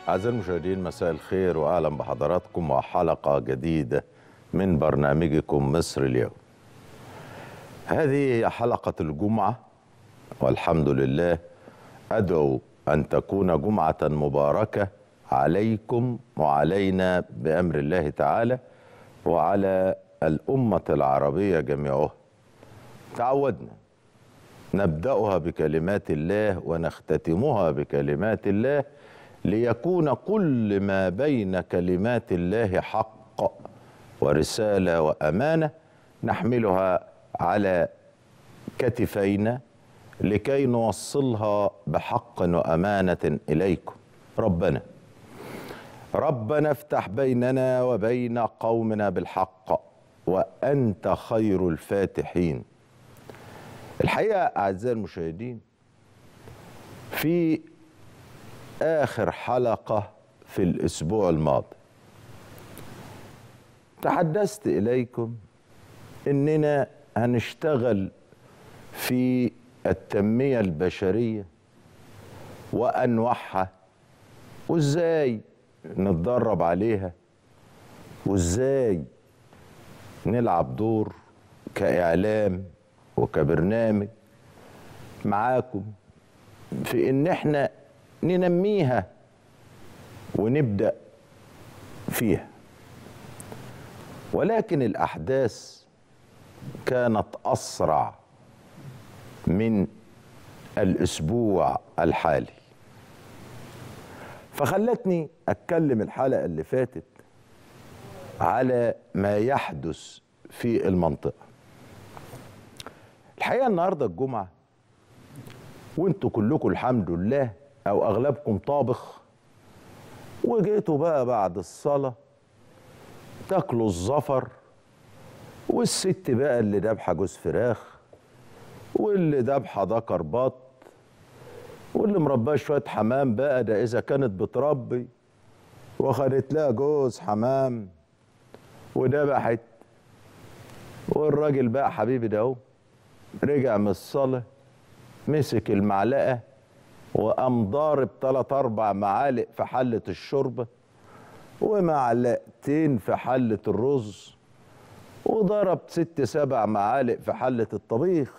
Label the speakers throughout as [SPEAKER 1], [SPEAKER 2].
[SPEAKER 1] أعزائي المشاهدين مساء الخير وأهلا بحضراتكم وحلقة جديدة من برنامجكم مصر اليوم هذه هي حلقة الجمعة والحمد لله أدعو أن تكون جمعة مباركة عليكم وعلينا بأمر الله تعالى وعلى الأمة العربية جميعها تعودنا نبدأها بكلمات الله ونختتمها بكلمات الله ليكون كل ما بين كلمات الله حق ورسالة وأمانة نحملها على كتفينا لكي نوصلها بحق وأمانة إليكم ربنا ربنا افتح بيننا وبين قومنا بالحق وأنت خير الفاتحين الحقيقة أعزائي المشاهدين في آخر حلقة في الأسبوع الماضي تحدثت إليكم إننا هنشتغل في التنمية البشرية وأنواعها وإزاي نتدرب عليها وإزاي نلعب دور كإعلام وكبرنامج معاكم في إن إحنا ننميها ونبدأ فيها ولكن الأحداث كانت أسرع من الأسبوع الحالي فخلتني أتكلم الحلقة اللي فاتت على ما يحدث في المنطقة الحقيقة النهاردة الجمعة وانتوا كلكم الحمد لله او اغلبكم طابخ وجيتوا بقى بعد الصلاة تاكلوا الزفر والست بقى اللي دابحة جوز فراخ واللي دابحة ذكر بط واللي مرباه شوية حمام بقى ده إذا كانت بتربي وخدت لها جوز حمام ودبحت والراجل بقى حبيبي ده اهو رجع من الصلاة مسك المعلقة وقام ضارب تلات أربع معالق في حلة الشوربة ومعلقتين في حلة الرز وضرب ست سبع معالق في حلة الطبيخ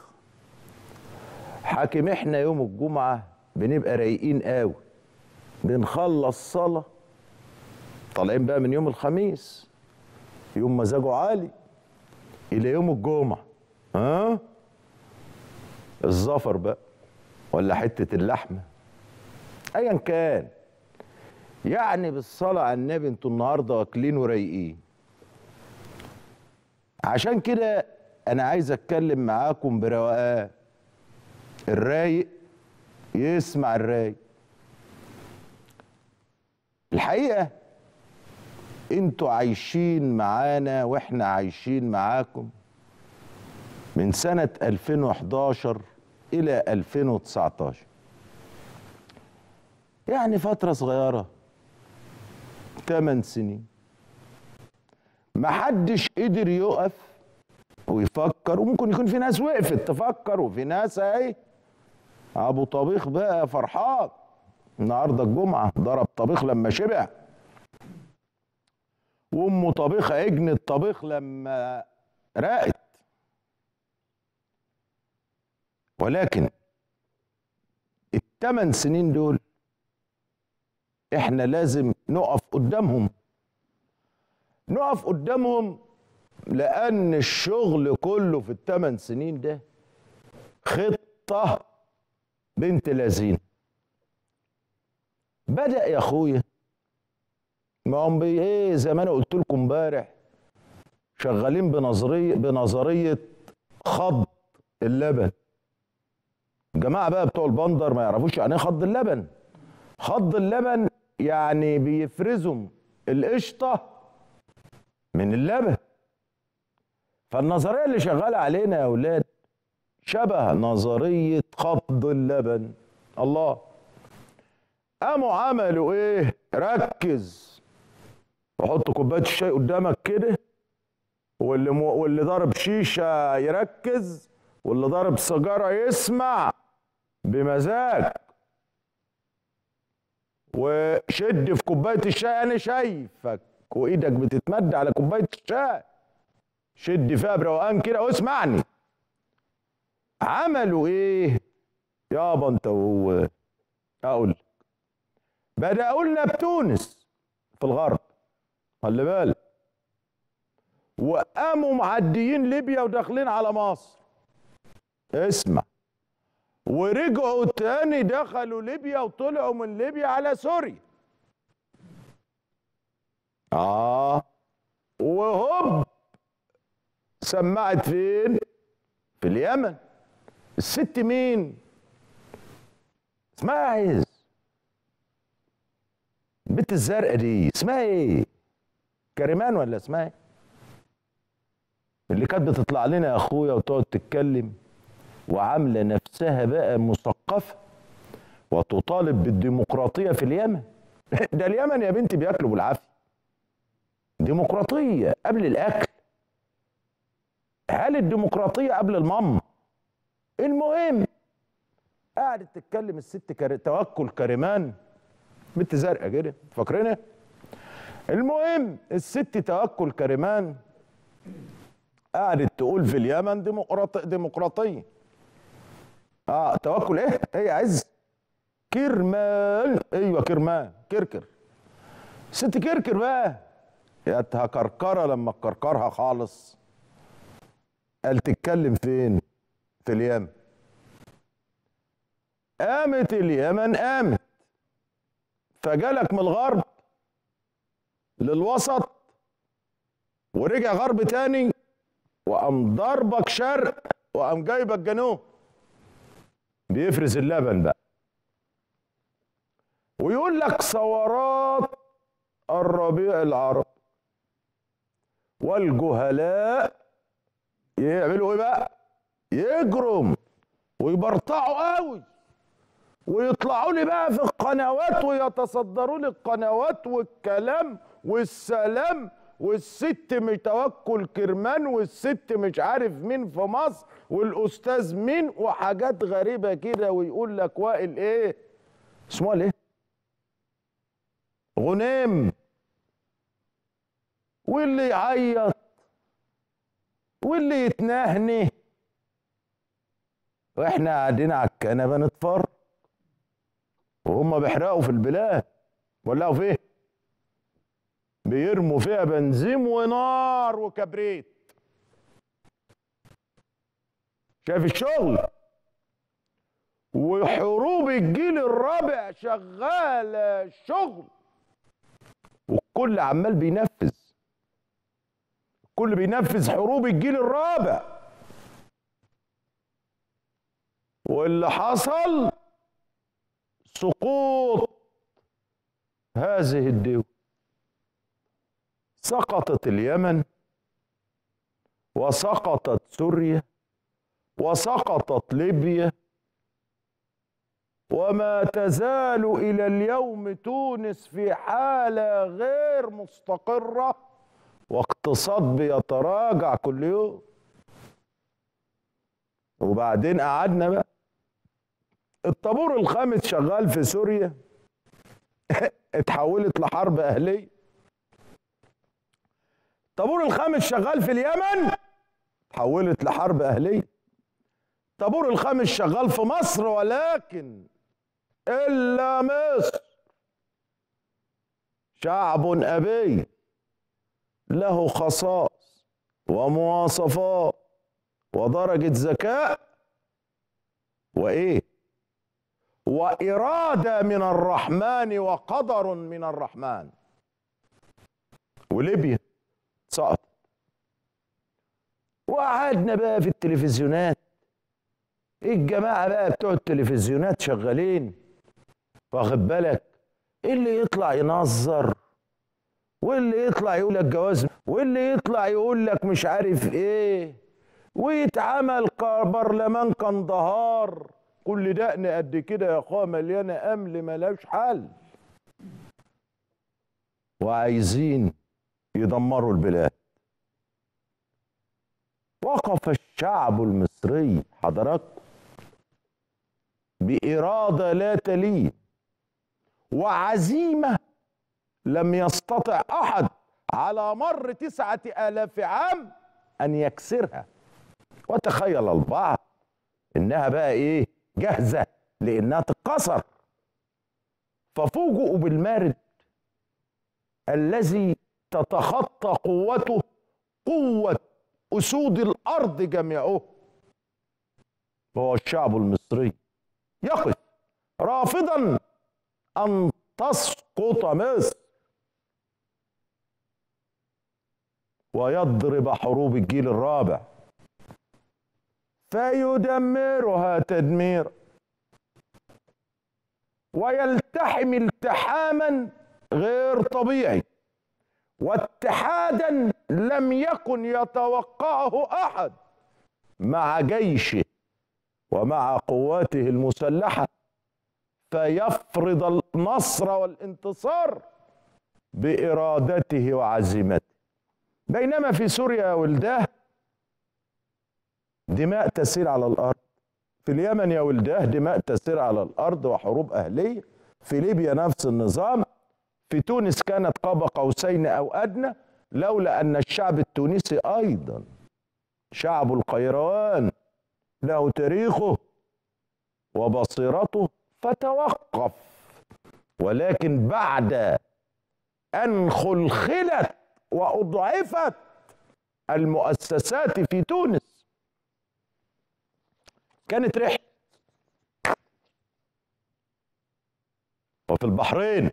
[SPEAKER 1] حاكم احنا يوم الجمعة بنبقى رايقين قوي بنخلص صلاة طالعين بقى من يوم الخميس يوم مزاجه عالي إلى يوم الجمعة ها الزفر بقى ولا حتة اللحمة أيا كان يعني بالصلاة على النبي انتوا النهاردة واكلين ورايقين عشان كده أنا عايز أتكلم معاكم برواقان الرايق يسمع الرايق الحقيقة انتوا عايشين معانا واحنا عايشين معاكم من سنة 2011 إلى 2019 يعني فترة صغيرة 8 سنين محدش قدر يقف ويفكر وممكن يكون في ناس وقفت تفكر وفي ناس اهي ابو طبيخ بقى فرحان النهارده الجمعه ضرب طبيخ لما شبع وامه طبيخه عجن الطبيخ لما راقت ولكن الثمان سنين دول احنا لازم نقف قدامهم نقف قدامهم لان الشغل كله في الثمان سنين ده خطه بنت لذين بدا يا اخويا ما هم بي ايه زي ما انا قلت لكم امبارح شغالين بنظريه بنظريه خض اللبن الجماعه بقى بتوع البندر ما يعرفوش يعني ايه خض اللبن خض اللبن يعني بيفرزوا القشطه من اللبن فالنظريه اللي شغاله علينا يا اولاد شبه نظريه خض اللبن الله قاموا عملوا ايه ركز وحط كوبايه الشاي قدامك كده واللي مو واللي ضارب شيشه يركز واللي ضارب سيجاره يسمع بمزاج وشد في كوبايه الشاي انا شايفك وايدك بتتمد على كوبايه الشاي شد فيها بروقان كده واسمعني عملوا ايه يابا انت وهو اقول لك بداوا لنا بتونس في الغرب خلي بالك وقاموا معديين ليبيا وداخلين على مصر اسمع ورجعوا تاني دخلوا ليبيا وطلعوا من ليبيا على سوريا اه وهوب سمعت فين في اليمن الست مين اسمها عز البت الزرقاء دي اسمها ايه كريمان ولا اسمها ايه اللي كانت بتطلع لنا يا اخويا وتقعد تتكلم وعامله نفسها بقى مثقفه وتطالب بالديمقراطيه في اليمن ده اليمن يا بنتي بياكلوا بالعافيه ديمقراطيه قبل الاكل هل الديمقراطيه قبل المام المهم قعدت تتكلم الست كر... توكل كريمان بنت زرقاء كده فاكرينها المهم الست توكل كريمان قعدت تقول في اليمن ديمقراطي ديمقراطيه اه توكل ايه ايه عز كرمان ايوه كرمان كركر ست كركر بقى ياتها كركره لما كركرها خالص قال تتكلم فين في اليمن قامت اليمن قامت فجالك من الغرب للوسط ورجع غرب تاني وقام ضربك شرق وقام جايبك جنوب بيفرز اللبن بقى ويقول لك ثورات الربيع العربي والجهلاء يعملوا ايه بقى يجرم ويبرطعوا قوي ويطلعوا لي بقى في القنوات ويتصدروا لي القنوات والكلام والسلام والست متوكل كرمان والست مش عارف مين في مصر والاستاذ مين وحاجات غريبه كده ويقول لك وائل ايه اسمه ايه غنيم واللي يعيط واللي يتنهني واحنا قاعدين على الكنبه نتفرج وهم بيحرقوا في البلاد ولعوا فيه بيرموا فيها بنزين ونار وكبريت شايف الشغل وحروب الجيل الرابع شغاله شغل والكل عمال بينفذ الكل بينفذ حروب الجيل الرابع واللي حصل سقوط هذه الدول سقطت اليمن وسقطت سوريا وسقطت ليبيا وما تزال الى اليوم تونس في حاله غير مستقره واقتصاد بيتراجع كل يوم وبعدين قعدنا بقى الطابور الخامس شغال في سوريا اتحولت لحرب اهليه الطابور الخامس شغال في اليمن اتحولت لحرب اهليه الطابور الخامس شغال في مصر ولكن الا مصر شعب ابي له خصائص ومواصفات ودرجه ذكاء وايه واراده من الرحمن وقدر من الرحمن وليبيا سقط وقعدنا بقى في التلفزيونات الجماعه بقى بتوع التلفزيونات شغالين واخد بالك اللي يطلع ينظر واللي يطلع يقول لك جواز واللي يطلع يقول لك مش عارف ايه ويتعمل برلمان كندهار كل دقن قد كده يا اخويا مليانه امل ملاش حل وعايزين يدمروا البلاد وقف الشعب المصري حضراتكم بإرادة لا تلين وعزيمة لم يستطع أحد على مر تسعة آلاف عام أن يكسرها وتخيل البعض إنها بقى إيه جاهزة لأنها تتكسر ففوجئوا بالمارد الذي تتخطى قوته قوة أسود الأرض جميعه وهو الشعب المصري يقف رافضا أن تسقط مصر ويضرب حروب الجيل الرابع فيدمرها تدميرا ويلتحم التحاما غير طبيعي واتحادا لم يكن يتوقعه احد مع جيشه ومع قواته المسلحه فيفرض النصر والانتصار بارادته وعزيمته بينما في سوريا ولداه دماء تسير على الارض في اليمن يا ولداه دماء تسير على الارض وحروب اهليه في ليبيا نفس النظام في تونس كانت قاب قوسين او ادنى لولا ان الشعب التونسي ايضا شعب القيروان له تاريخه وبصيرته فتوقف ولكن بعد ان خلخلت واضعفت المؤسسات في تونس كانت رحله وفي البحرين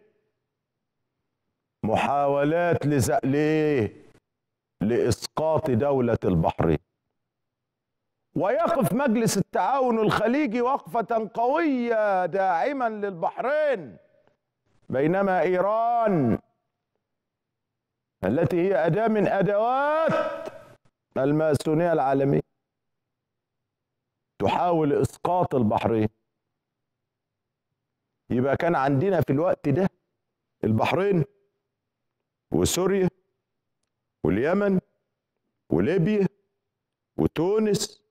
[SPEAKER 1] محاولات ليه لاسقاط دوله البحرين ويقف مجلس التعاون الخليجي وقفه قويه داعما للبحرين بينما ايران التي هي اداه من ادوات الماسونيه العالميه تحاول اسقاط البحرين يبقى كان عندنا في الوقت ده البحرين وسوريا واليمن وليبيا وتونس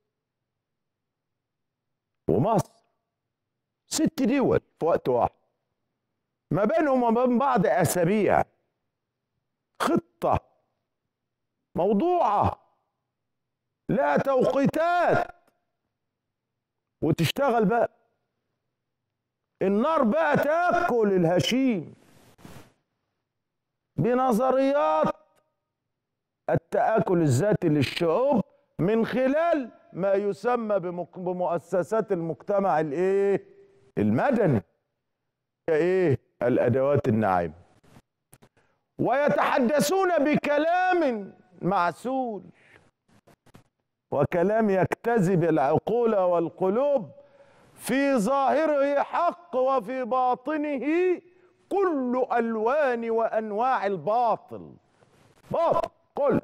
[SPEAKER 1] ومصر ست دول في وقت واحد ما بينهم وما بين بعض اسابيع خطه موضوعه لها توقيتات وتشتغل بقى النار بقى تاكل الهشيم بنظريات التآكل الذاتي للشعوب من خلال ما يسمى بمؤسسات المجتمع الايه المدني ايه الادوات الناعمه ويتحدثون بكلام معسول وكلام يجتذب العقول والقلوب في ظاهره حق وفي باطنه كل الوان وانواع الباطل باطل كل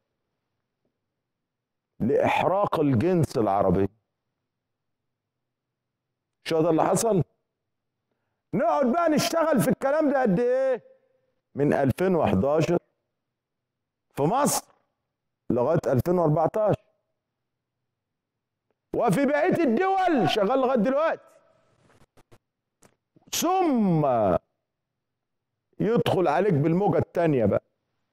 [SPEAKER 1] لاحراق الجنس العربي شو ده اللي حصل نقعد بقى نشتغل في الكلام ده قد ايه من 2011 في مصر لغايه 2014 وفي بقيه الدول شغال لغايه دلوقتي ثم يدخل عليك بالموجه الثانيه بقى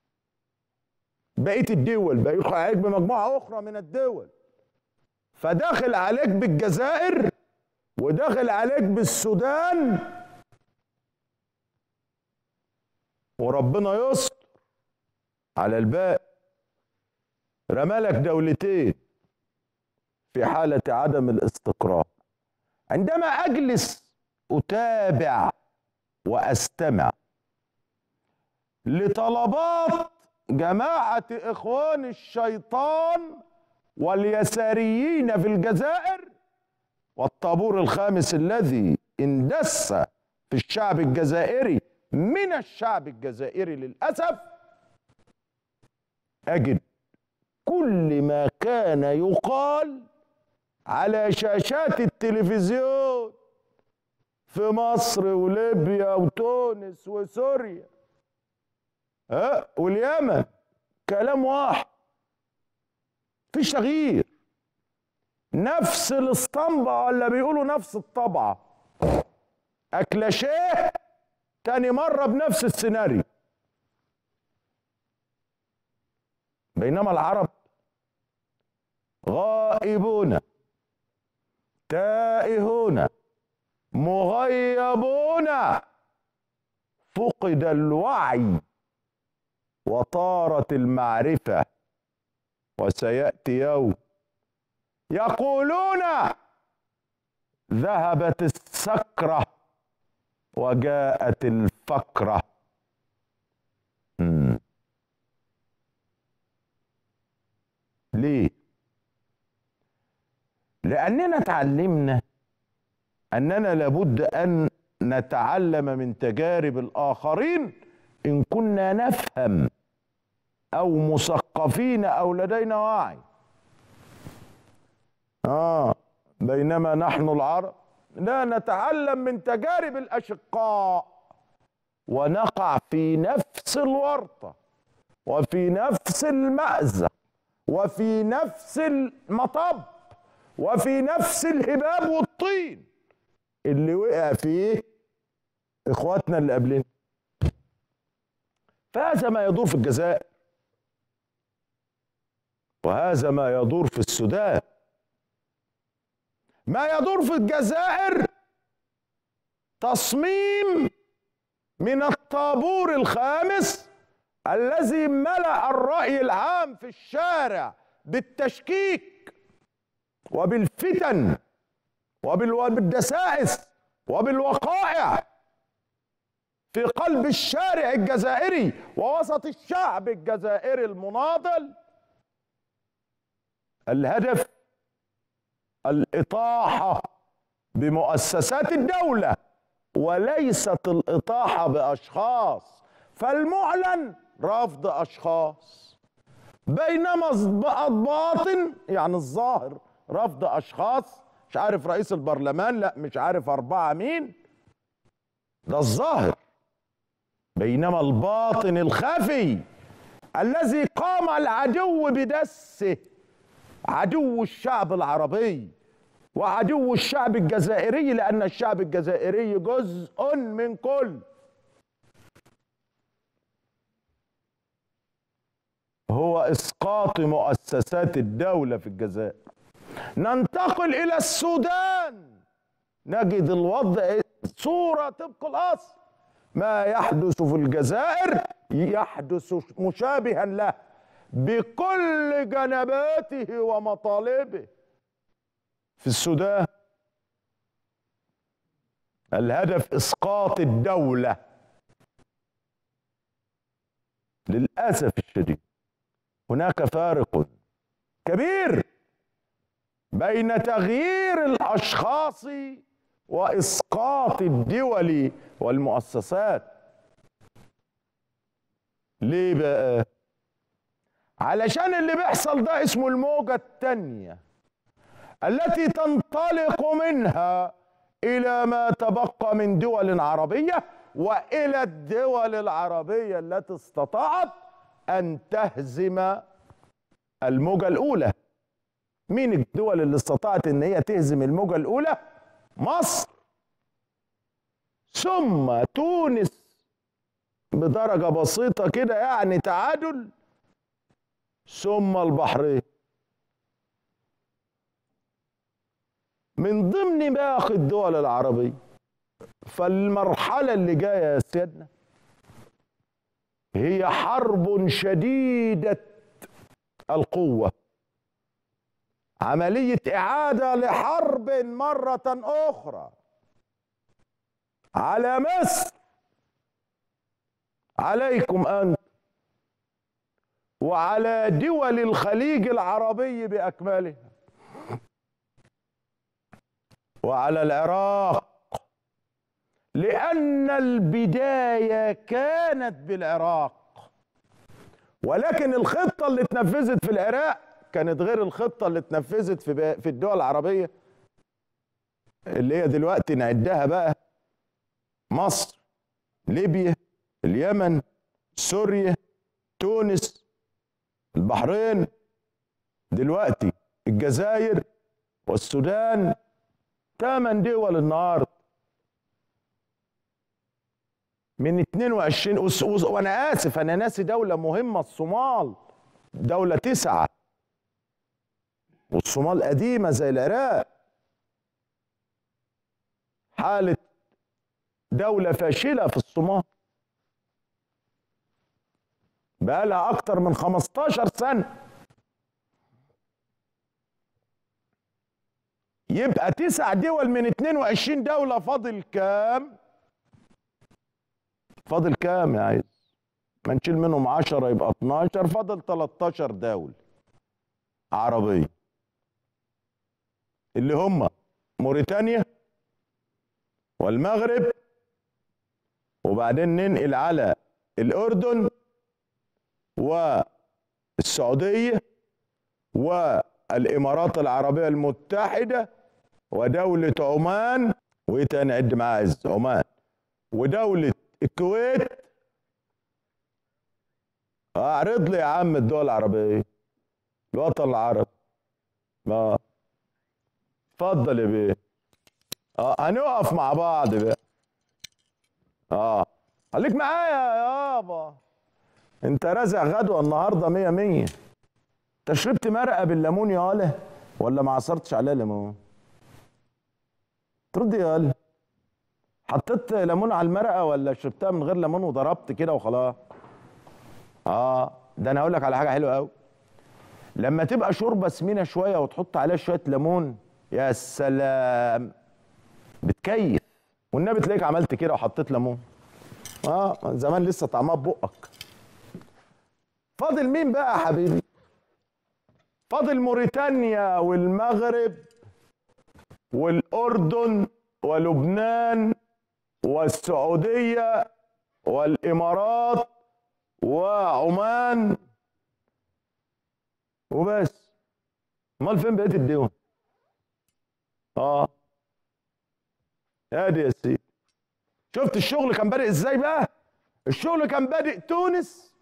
[SPEAKER 1] بقيه الدول بقى يدخل عليك بمجموعه اخرى من الدول فداخل عليك بالجزائر وداخل عليك بالسودان وربنا يستر على الباقي رمالك دولتين في حالة عدم الاستقرار عندما أجلس أتابع وأستمع لطلبات جماعة إخوان الشيطان واليساريين في الجزائر والطابور الخامس الذي اندس في الشعب الجزائري من الشعب الجزائري للأسف أجد كل ما كان يقال على شاشات التلفزيون في مصر وليبيا وتونس وسوريا ها واليمن كلام واحد فيش تغيير نفس الاسطمبة ولا بيقولوا نفس الطبعة أكلاشيه تاني مرة بنفس السيناريو بينما العرب غائبون تائهون مغيبون فقد الوعي وطارت المعرفة وسيأتي يوم يقولون ذهبت السكرة وجاءت الفكرة مم. ليه؟ لأننا تعلمنا أننا لابد أن نتعلم من تجارب الآخرين إن كنا نفهم أو مثقفين أو لدينا وعي آه بينما نحن العرب لا نتعلم من تجارب الأشقاء ونقع في نفس الورطة وفي نفس المأزق وفي نفس المطب وفي نفس الهباب والطين اللي وقع فيه اخواتنا اللي قبلنا فهذا ما يدور في الجزائر وهذا ما يدور في السودان ما يدور في الجزائر تصميم من الطابور الخامس الذي ملأ الرأي العام في الشارع بالتشكيك وبالفتن وبالدسائس وبالوقائع في قلب الشارع الجزائري ووسط الشعب الجزائري المناضل الهدف الإطاحة بمؤسسات الدولة وليست الإطاحة بأشخاص فالمعلن رفض أشخاص بينما الباطن يعني الظاهر رفض أشخاص مش عارف رئيس البرلمان لا مش عارف أربعة مين ده الظاهر بينما الباطن الخفي الذي قام العدو بدسه عدو الشعب العربي وعدو الشعب الجزائري لأن الشعب الجزائري جزء من كل هو إسقاط مؤسسات الدولة في الجزائر ننتقل إلى السودان نجد الوضع صورة طبق الأصل ما يحدث في الجزائر يحدث مشابها له بكل جنباته ومطالبه في السودان الهدف اسقاط الدوله للاسف الشديد هناك فارق كبير بين تغيير الاشخاص واسقاط الدول والمؤسسات ليه بقى علشان اللي بيحصل ده اسمه الموجة التانية التي تنطلق منها إلى ما تبقى من دول عربية وإلى الدول العربية التي استطاعت أن تهزم الموجة الأولى مين الدول اللي استطاعت أن هي تهزم الموجة الأولى؟ مصر ثم تونس بدرجة بسيطة كده يعني تعادل ثم البحرين من ضمن باقي الدول العربية فالمرحلة اللي جاية يا سيادنا هي حرب شديدة القوة عملية إعادة لحرب مرة أخرى على مصر عليكم أنت وعلى دول الخليج العربي باكملها وعلى العراق لان البدايه كانت بالعراق ولكن الخطه اللي اتنفذت في العراق كانت غير الخطه اللي اتنفذت في في الدول العربيه اللي هي دلوقتي نعدها بقى مصر ليبيا اليمن سوريا تونس البحرين دلوقتي الجزائر والسودان ثمان دول النهارده من 22 وس- وس- وانا اسف انا ناسي دوله مهمه الصومال دوله تسعه والصومال قديمه زي العراق حاله دوله فاشله في الصومال بقالها اكتر من 15 سنه يبقى تسع دول من 22 دولة فاضل كام؟ فاضل كام يا عايز؟ ما نشيل منهم 10 يبقى 12 فاضل 13 دولة عربية اللي هم موريتانيا والمغرب وبعدين ننقل على الأردن والسعودية والإمارات العربية المتحدة ودولة عمان وايه تاني عد معاه عز عمان ودولة الكويت اعرض لي يا عم الدول العربية الوطن العربي اه اتفضل يا بيه اه هنقف مع بعض بقى اه خليك معايا يابا انت رازع غدوة النهارده مية مية انت شربت مرقة بالليمون يا ولا ولا ما عصرتش عليها ليمون ترد يا ولا حطيت ليمون على المرقة ولا شربتها من غير ليمون وضربت كده وخلاص اه ده انا اقول لك على حاجة حلوة قوي لما تبقى شوربة سمينة شوية وتحط عليها شوية ليمون يا سلام بتكيف والنبي تلاقيك عملت كده وحطيت ليمون اه من زمان لسه طعمها ببقك فاضل مين بقى يا حبيبي فاضل موريتانيا والمغرب والاردن ولبنان والسعوديه والامارات وعمان وبس امال فين بقيه الدول اه ادي يا سيدي شفت الشغل كان بادئ ازاي بقى الشغل كان بادئ تونس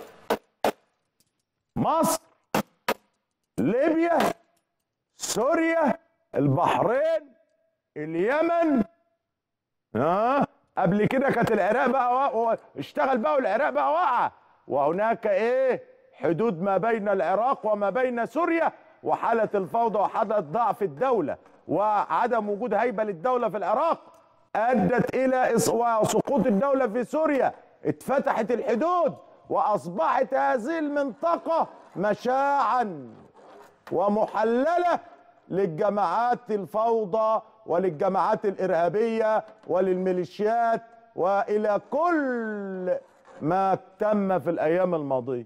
[SPEAKER 1] مصر ليبيا سوريا البحرين اليمن اه قبل كده كانت العراق بقى و... و... اشتغل بقى والعراق بقى وقع وهناك ايه حدود ما بين العراق وما بين سوريا وحالة الفوضى وحالة ضعف الدولة وعدم وجود هيبة للدولة في العراق أدت إلى إس- سقوط الدولة في سوريا اتفتحت الحدود وأصبحت هذه المنطقة مشاعا ومحللة للجماعات الفوضى وللجماعات الإرهابية وللميليشيات وإلى كل ما تم في الأيام الماضية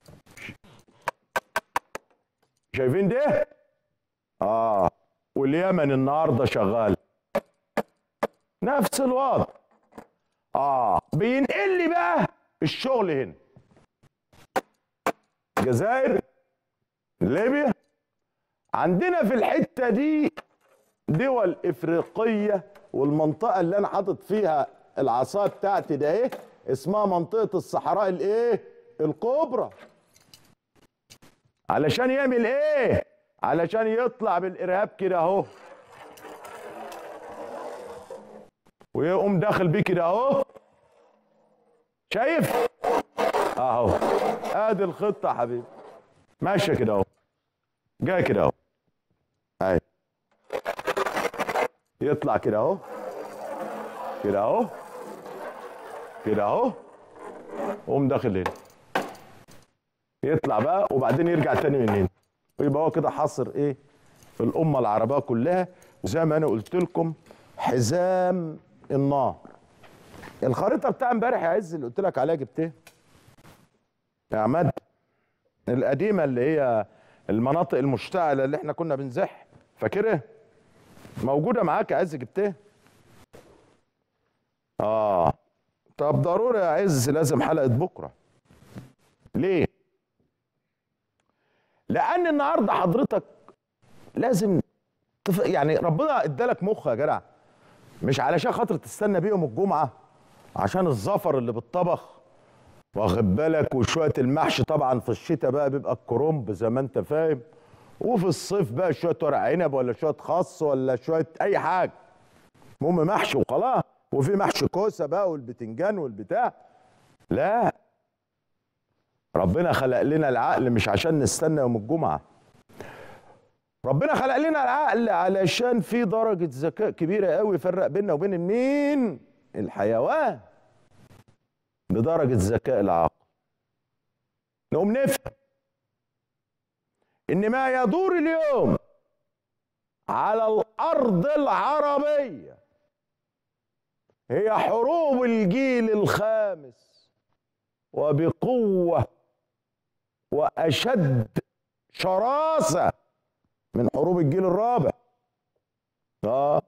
[SPEAKER 1] شايفين ده؟ آه واليمن النهارده شغال نفس الوضع آه بينقل لي بقى الشغل هنا الجزائر ليبيا عندنا في الحته دي دول افريقيه والمنطقه اللي انا حاطط فيها العصا بتاعتي ده ايه اسمها منطقه الصحراء الايه الكبرى علشان يعمل ايه علشان يطلع بالارهاب كده اهو ويقوم داخل بيه كده اهو شايف اهو ادي الخطه يا حبيبي ماشيه كده اهو جاي كده اهو اهي يطلع كده اهو كده اهو كده اهو قوم داخل هنا يطلع بقى وبعدين يرجع تاني من هنا ويبقى هو كده حاصر ايه الامه العربيه كلها وزي ما انا قلت لكم حزام النار الخريطه بتاع امبارح يا عز اللي قلت لك عليها جبتها يا عماد القديمه اللي هي المناطق المشتعله اللي احنا كنا بنزح فاكرها موجوده معاك يا عز جبتها اه طب ضروري يا عز لازم حلقه بكره ليه لان النهارده حضرتك لازم تف... يعني ربنا ادالك مخ يا جدع مش علشان خاطر تستنى بيهم الجمعه عشان الزفر اللي بالطبخ واخد بالك وشويه المحشي طبعا في الشتاء بقى بيبقى الكرنب زي ما انت فاهم وفي الصيف بقى شويه ورق عنب ولا شويه خس ولا شويه اي حاجه المهم محشي وخلاص وفي محشي كوسه بقى والبتنجان والبتاع لا ربنا خلق لنا العقل مش عشان نستنى يوم الجمعه ربنا خلق لنا العقل علشان في درجه ذكاء كبيره قوي يفرق بيننا وبين النين الحيوان بدرجه ذكاء العقل نقوم نفهم ان ما يدور اليوم على الارض العربيه هي حروب الجيل الخامس وبقوه واشد شراسه من حروب الجيل الرابع اه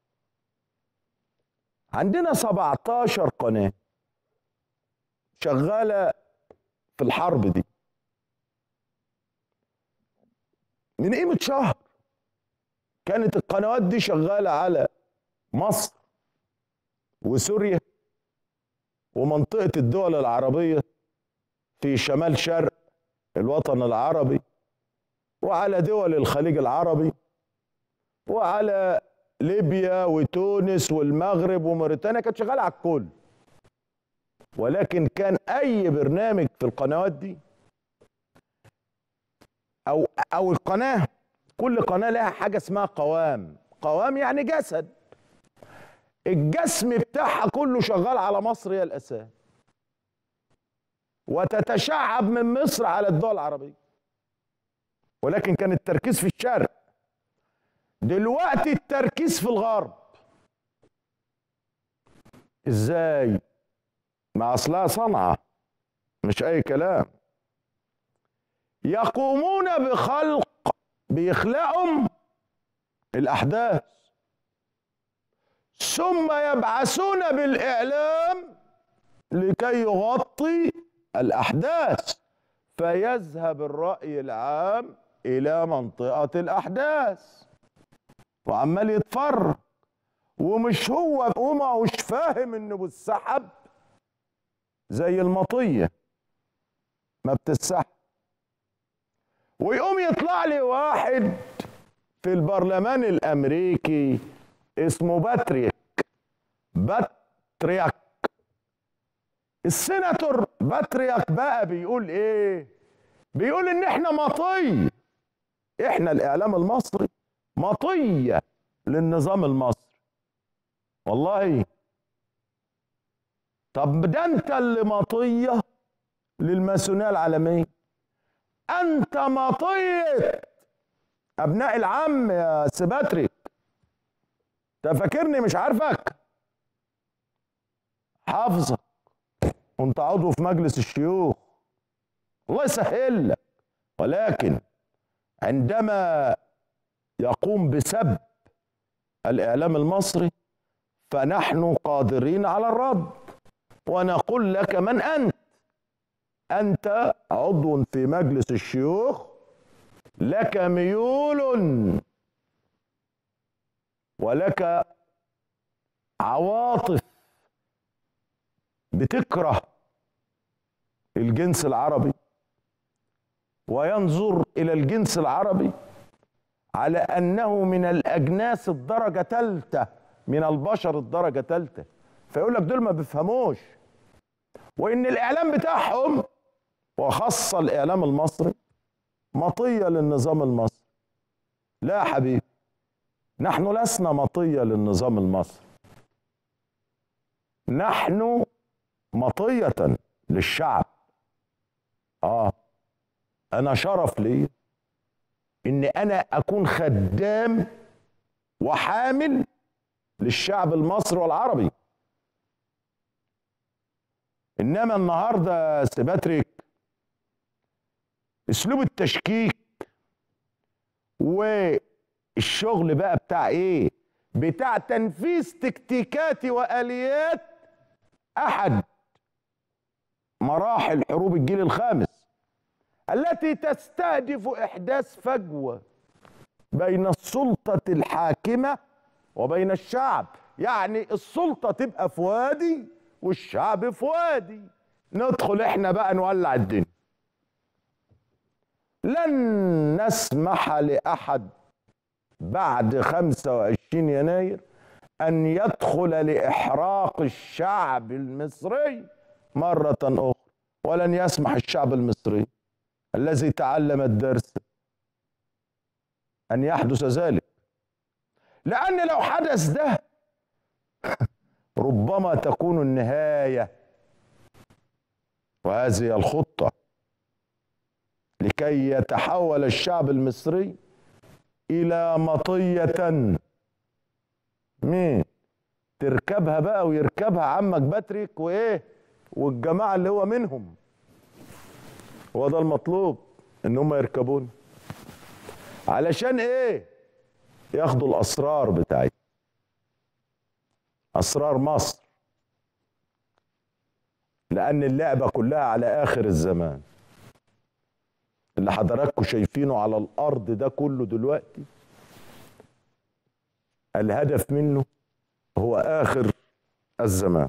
[SPEAKER 1] عندنا 17 قناه شغاله في الحرب دي من قيمه شهر كانت القنوات دي شغاله على مصر وسوريا ومنطقه الدول العربيه في شمال شرق الوطن العربي وعلى دول الخليج العربي وعلى ليبيا وتونس والمغرب وموريتانيا كانت شغاله على الكل ولكن كان اي برنامج في القنوات دي او او القناه كل قناه لها حاجه اسمها قوام قوام يعني جسد الجسم بتاعها كله شغال على مصر هي الاساس وتتشعب من مصر على الدول العربيه ولكن كان التركيز في الشرق دلوقتي التركيز في الغرب ازاي مع اصلها صنعه مش اي كلام يقومون بخلق بيخلقهم الاحداث ثم يبعثون بالاعلام لكي يغطي الاحداث فيذهب الراي العام الى منطقه الاحداث وعمال يتفرج ومش هو وما هوش فاهم انه بالسحب زي المطيه ما بتتسحب ويقوم يطلع لي واحد في البرلمان الامريكي اسمه باتريك باتريك السيناتور باتريك بقى بيقول ايه بيقول ان احنا مطيه احنا الاعلام المصري مطيه للنظام المصري والله طب ده انت اللي مطيه للماسونيه العالميه انت مطيه ابناء العم يا سباتريك انت فاكرني مش عارفك حافظك وانت عضو في مجلس الشيوخ الله يسهل لك ولكن عندما يقوم بسب الاعلام المصري فنحن قادرين على الرد ونقول لك من انت انت عضو في مجلس الشيوخ لك ميول ولك عواطف بتكره الجنس العربي وينظر الى الجنس العربي على انه من الاجناس الدرجه ثالثه من البشر الدرجه ثالثه فيقول لك دول ما بيفهموش وان الاعلام بتاعهم وخاصه الاعلام المصري مطيه للنظام المصري لا يا حبيبي نحن لسنا مطيه للنظام المصري نحن مطيه للشعب اه انا شرف لي ان انا اكون خدام وحامل للشعب المصري والعربي انما النهارده سباتريك اسلوب التشكيك والشغل بقى بتاع ايه بتاع تنفيذ تكتيكات واليات احد مراحل حروب الجيل الخامس التي تستهدف احداث فجوه بين السلطه الحاكمه وبين الشعب يعني السلطه تبقى في وادي والشعب في وادي ندخل احنا بقى نولع الدنيا لن نسمح لاحد بعد 25 يناير ان يدخل لاحراق الشعب المصري مره اخرى ولن يسمح الشعب المصري الذي تعلم الدرس ان يحدث ذلك لان لو حدث ده ربما تكون النهايه وهذه الخطه لكي يتحول الشعب المصري الى مطيه مين تركبها بقى ويركبها عمك باتريك وايه والجماعه اللي هو منهم هو ده المطلوب ان هم يركبون علشان ايه ياخدوا الاسرار بتاعتنا اسرار مصر لان اللعبه كلها على اخر الزمان اللي حضراتكم شايفينه على الارض ده كله دلوقتي الهدف منه هو اخر الزمان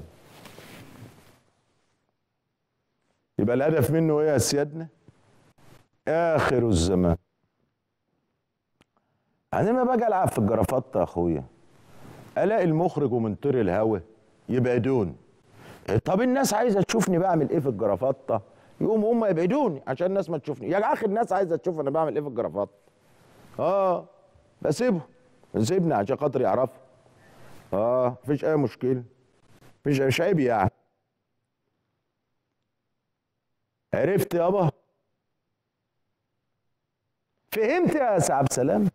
[SPEAKER 1] يبقى الهدف منه ايه يا سيادنا اخر الزمان انا ما باجي العب في الجرافات يا اخويا الاقي المخرج ومنطري الهوا يبعدون طب الناس عايزه تشوفني بعمل ايه في الجرافطه يقوموا هم يبعدوني عشان الناس ما تشوفني يا اخي الناس عايزه تشوف انا بعمل ايه في الجرافطه اه بسيبه سيبني عشان خاطر يعرفوا اه مفيش اي مشكله مفيش مش عيب يعني عرفت يابا فهمت يا سي عبد السلام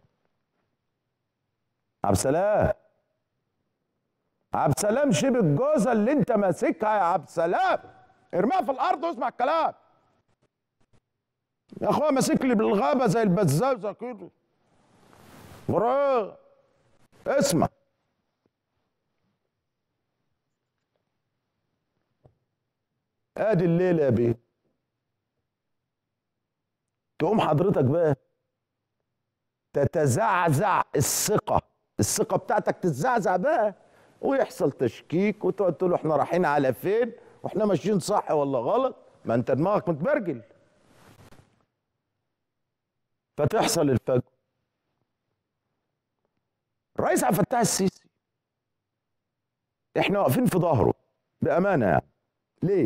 [SPEAKER 1] عبد السلام عبد السلام شيب الجوزه اللي انت ماسكها يا عبد السلام ارميها في الارض واسمع الكلام يا اخويا ماسك لي بالغابه زي البزازه كده فراغ اسمع ادي الليله يا بيه تقوم حضرتك بقى تتزعزع الثقه الثقه بتاعتك تتزعزع بقى ويحصل تشكيك وتقعد تقول احنا رايحين على فين واحنا ماشيين صح ولا غلط ما انت دماغك متبرجل فتحصل الفجوه الرئيس عبد الفتاح السيسي احنا واقفين في ظهره بامانه يعني ليه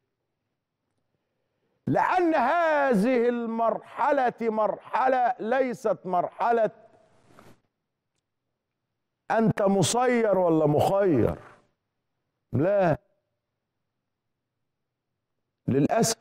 [SPEAKER 1] لان هذه المرحله مرحله ليست مرحله انت مسير ولا مخير لا للاسف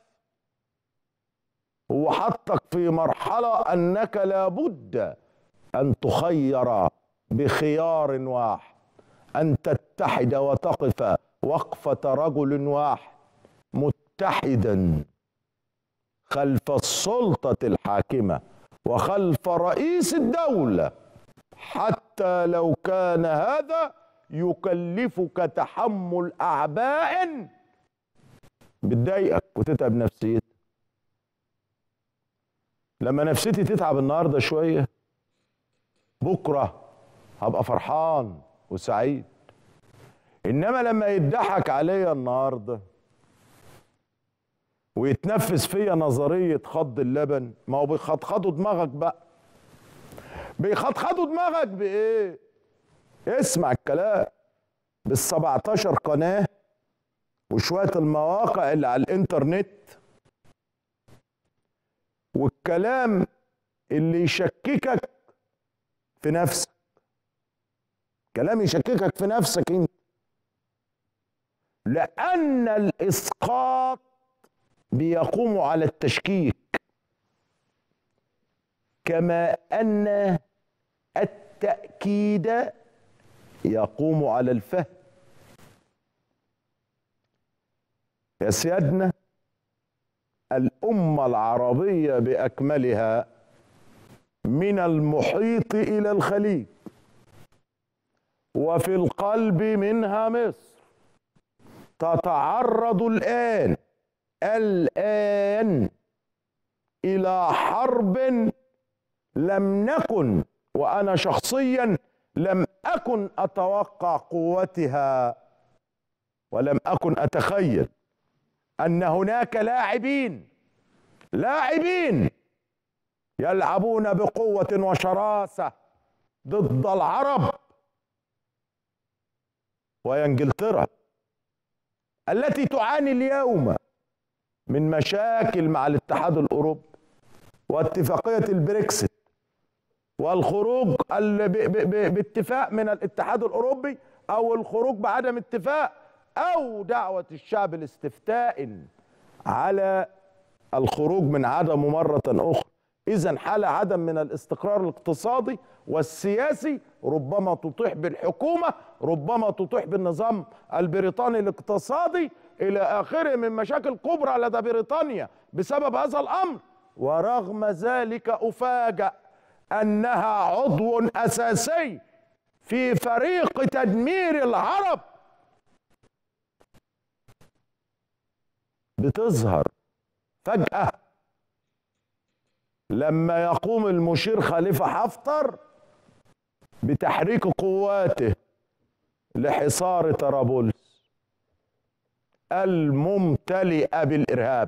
[SPEAKER 1] هو حطك في مرحله انك لابد ان تخير بخيار واحد ان تتحد وتقف وقفه رجل واحد متحدا خلف السلطه الحاكمه وخلف رئيس الدوله حتى لو كان هذا يكلفك تحمل اعباء بتضايقك وتتعب نفسيتك لما نفسيتي تتعب النهارده شويه بكره هبقى فرحان وسعيد انما لما يضحك عليا النهارده ويتنفس فيا نظريه خض اللبن ما هو بيخضخضوا دماغك بقى بيخضخضوا دماغك بايه اسمع الكلام بال 17 قناه وشويه المواقع اللي على الانترنت والكلام اللي يشككك في نفسك كلام يشككك في نفسك انت لان الاسقاط بيقوم على التشكيك كما ان التاكيد يقوم على الفهم يا سيادنا الامه العربيه باكملها من المحيط الى الخليج وفي القلب منها مصر تتعرض الان الان الى حرب لم نكن وانا شخصيا لم اكن اتوقع قوتها ولم اكن اتخيل ان هناك لاعبين لاعبين يلعبون بقوه وشراسه ضد العرب وهي انجلترا التي تعاني اليوم من مشاكل مع الاتحاد الاوروبي واتفاقيه البريكسيت والخروج باتفاق من الاتحاد الاوروبي او الخروج بعدم اتفاق او دعوه الشعب لاستفتاء على الخروج من عدمه مره اخرى اذا حاله عدم من الاستقرار الاقتصادي والسياسي ربما تطيح بالحكومه ربما تطيح بالنظام البريطاني الاقتصادي الى اخره من مشاكل كبرى لدى بريطانيا بسبب هذا الامر ورغم ذلك افاجأ انها عضو اساسي في فريق تدمير العرب بتظهر فجأة لما يقوم المشير خليفة حفتر بتحريك قواته لحصار طرابلس الممتلئة بالإرهاب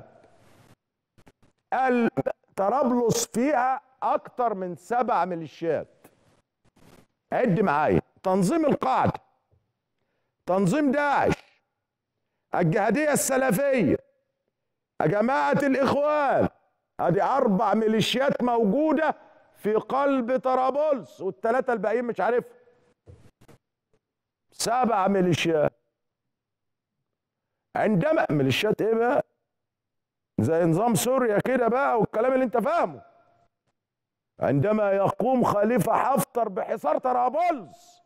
[SPEAKER 1] طرابلس فيها أكتر من سبع ميليشيات عد معايا تنظيم القاعدة تنظيم داعش الجهادية السلفية جماعة الإخوان ادي اربع ميليشيات موجوده في قلب طرابلس والثلاثه الباقيين مش عارفهم سبع ميليشيات عندما ميليشيات ايه بقى زي نظام سوريا كده بقى والكلام اللي انت فاهمه عندما يقوم خليفه حفتر بحصار طرابلس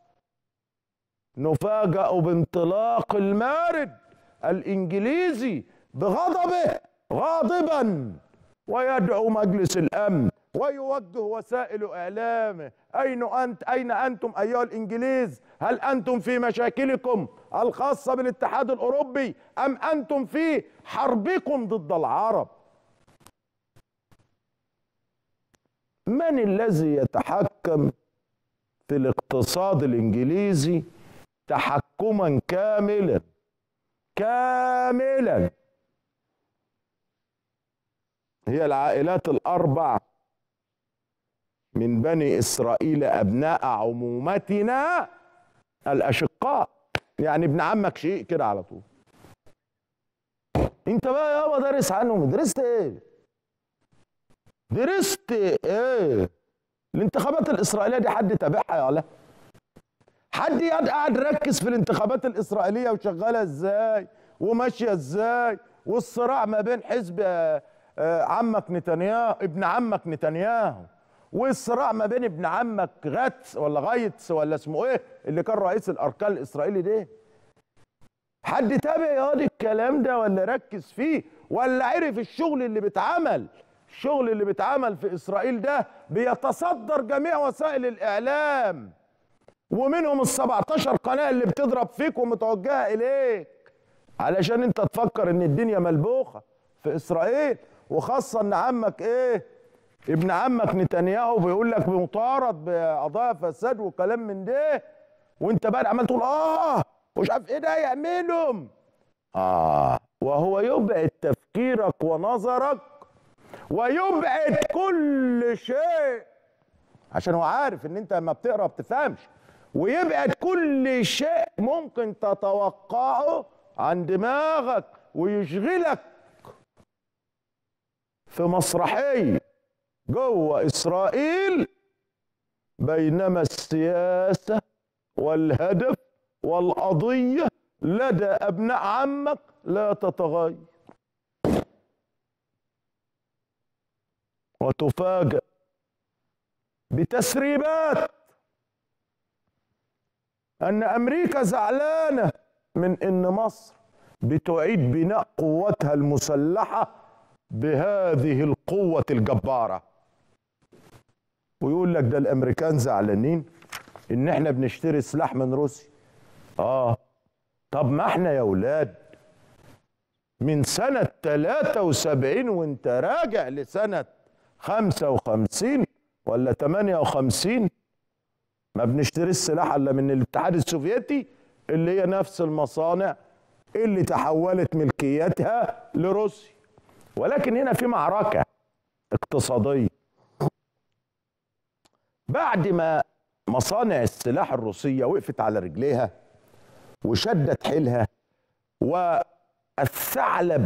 [SPEAKER 1] نفاجأ بانطلاق المارد الانجليزي بغضبه غاضبا ويدعو مجلس الامن ويوجه وسائل اعلامه اين انت اين انتم ايها الانجليز هل انتم في مشاكلكم الخاصه بالاتحاد الاوروبي ام انتم في حربكم ضد العرب من الذي يتحكم في الاقتصاد الانجليزي تحكما كاملا كاملا هي العائلات الاربع من بني اسرائيل ابناء عمومتنا الاشقاء يعني ابن عمك شيء كده على طول انت بقى يابا دارس عنهم درست ايه درست ايه الانتخابات الاسرائيليه دي حد تابعها يا ولا حد قاعد ركز في الانتخابات الاسرائيليه وشغاله ازاي وماشيه ازاي والصراع ما بين حزب آه، عمك نتنياهو ابن عمك نتنياهو والصراع ما بين ابن عمك غاتس ولا غايتس ولا اسمه ايه اللي كان رئيس الاركان الاسرائيلي ده حد تابع يا الكلام ده ولا ركز فيه ولا عرف الشغل اللي بيتعمل الشغل اللي بيتعمل في اسرائيل ده بيتصدر جميع وسائل الاعلام ومنهم ال 17 قناه اللي بتضرب فيك ومتوجهه اليك علشان انت تفكر ان الدنيا ملبوخه في اسرائيل وخاصه ان عمك ايه ابن عمك نتنياهو بيقول لك مطارد بقضايا فساد وكلام من ده وانت بقى عمال تقول اه مش عارف ايه ده يعملهم اه وهو يبعد تفكيرك ونظرك ويبعد كل شيء عشان هو عارف ان انت لما بتقرا ما بتفهمش ويبعد كل شيء ممكن تتوقعه عن دماغك ويشغلك في مسرحيه جوه اسرائيل بينما السياسه والهدف والقضيه لدى ابناء عمك لا تتغير وتفاجأ بتسريبات ان امريكا زعلانه من ان مصر بتعيد بناء قوتها المسلحه بهذه القوة الجبارة ويقول لك ده الامريكان زعلانين ان احنا بنشتري سلاح من روسيا اه طب ما احنا يا اولاد من سنة 73 وانت راجع لسنة 55 ولا 58 ما بنشتري السلاح الا من الاتحاد السوفيتي اللي هي نفس المصانع اللي تحولت ملكيتها لروسيا ولكن هنا في معركه اقتصاديه بعد ما مصانع السلاح الروسيه وقفت على رجليها وشدت حيلها والثعلب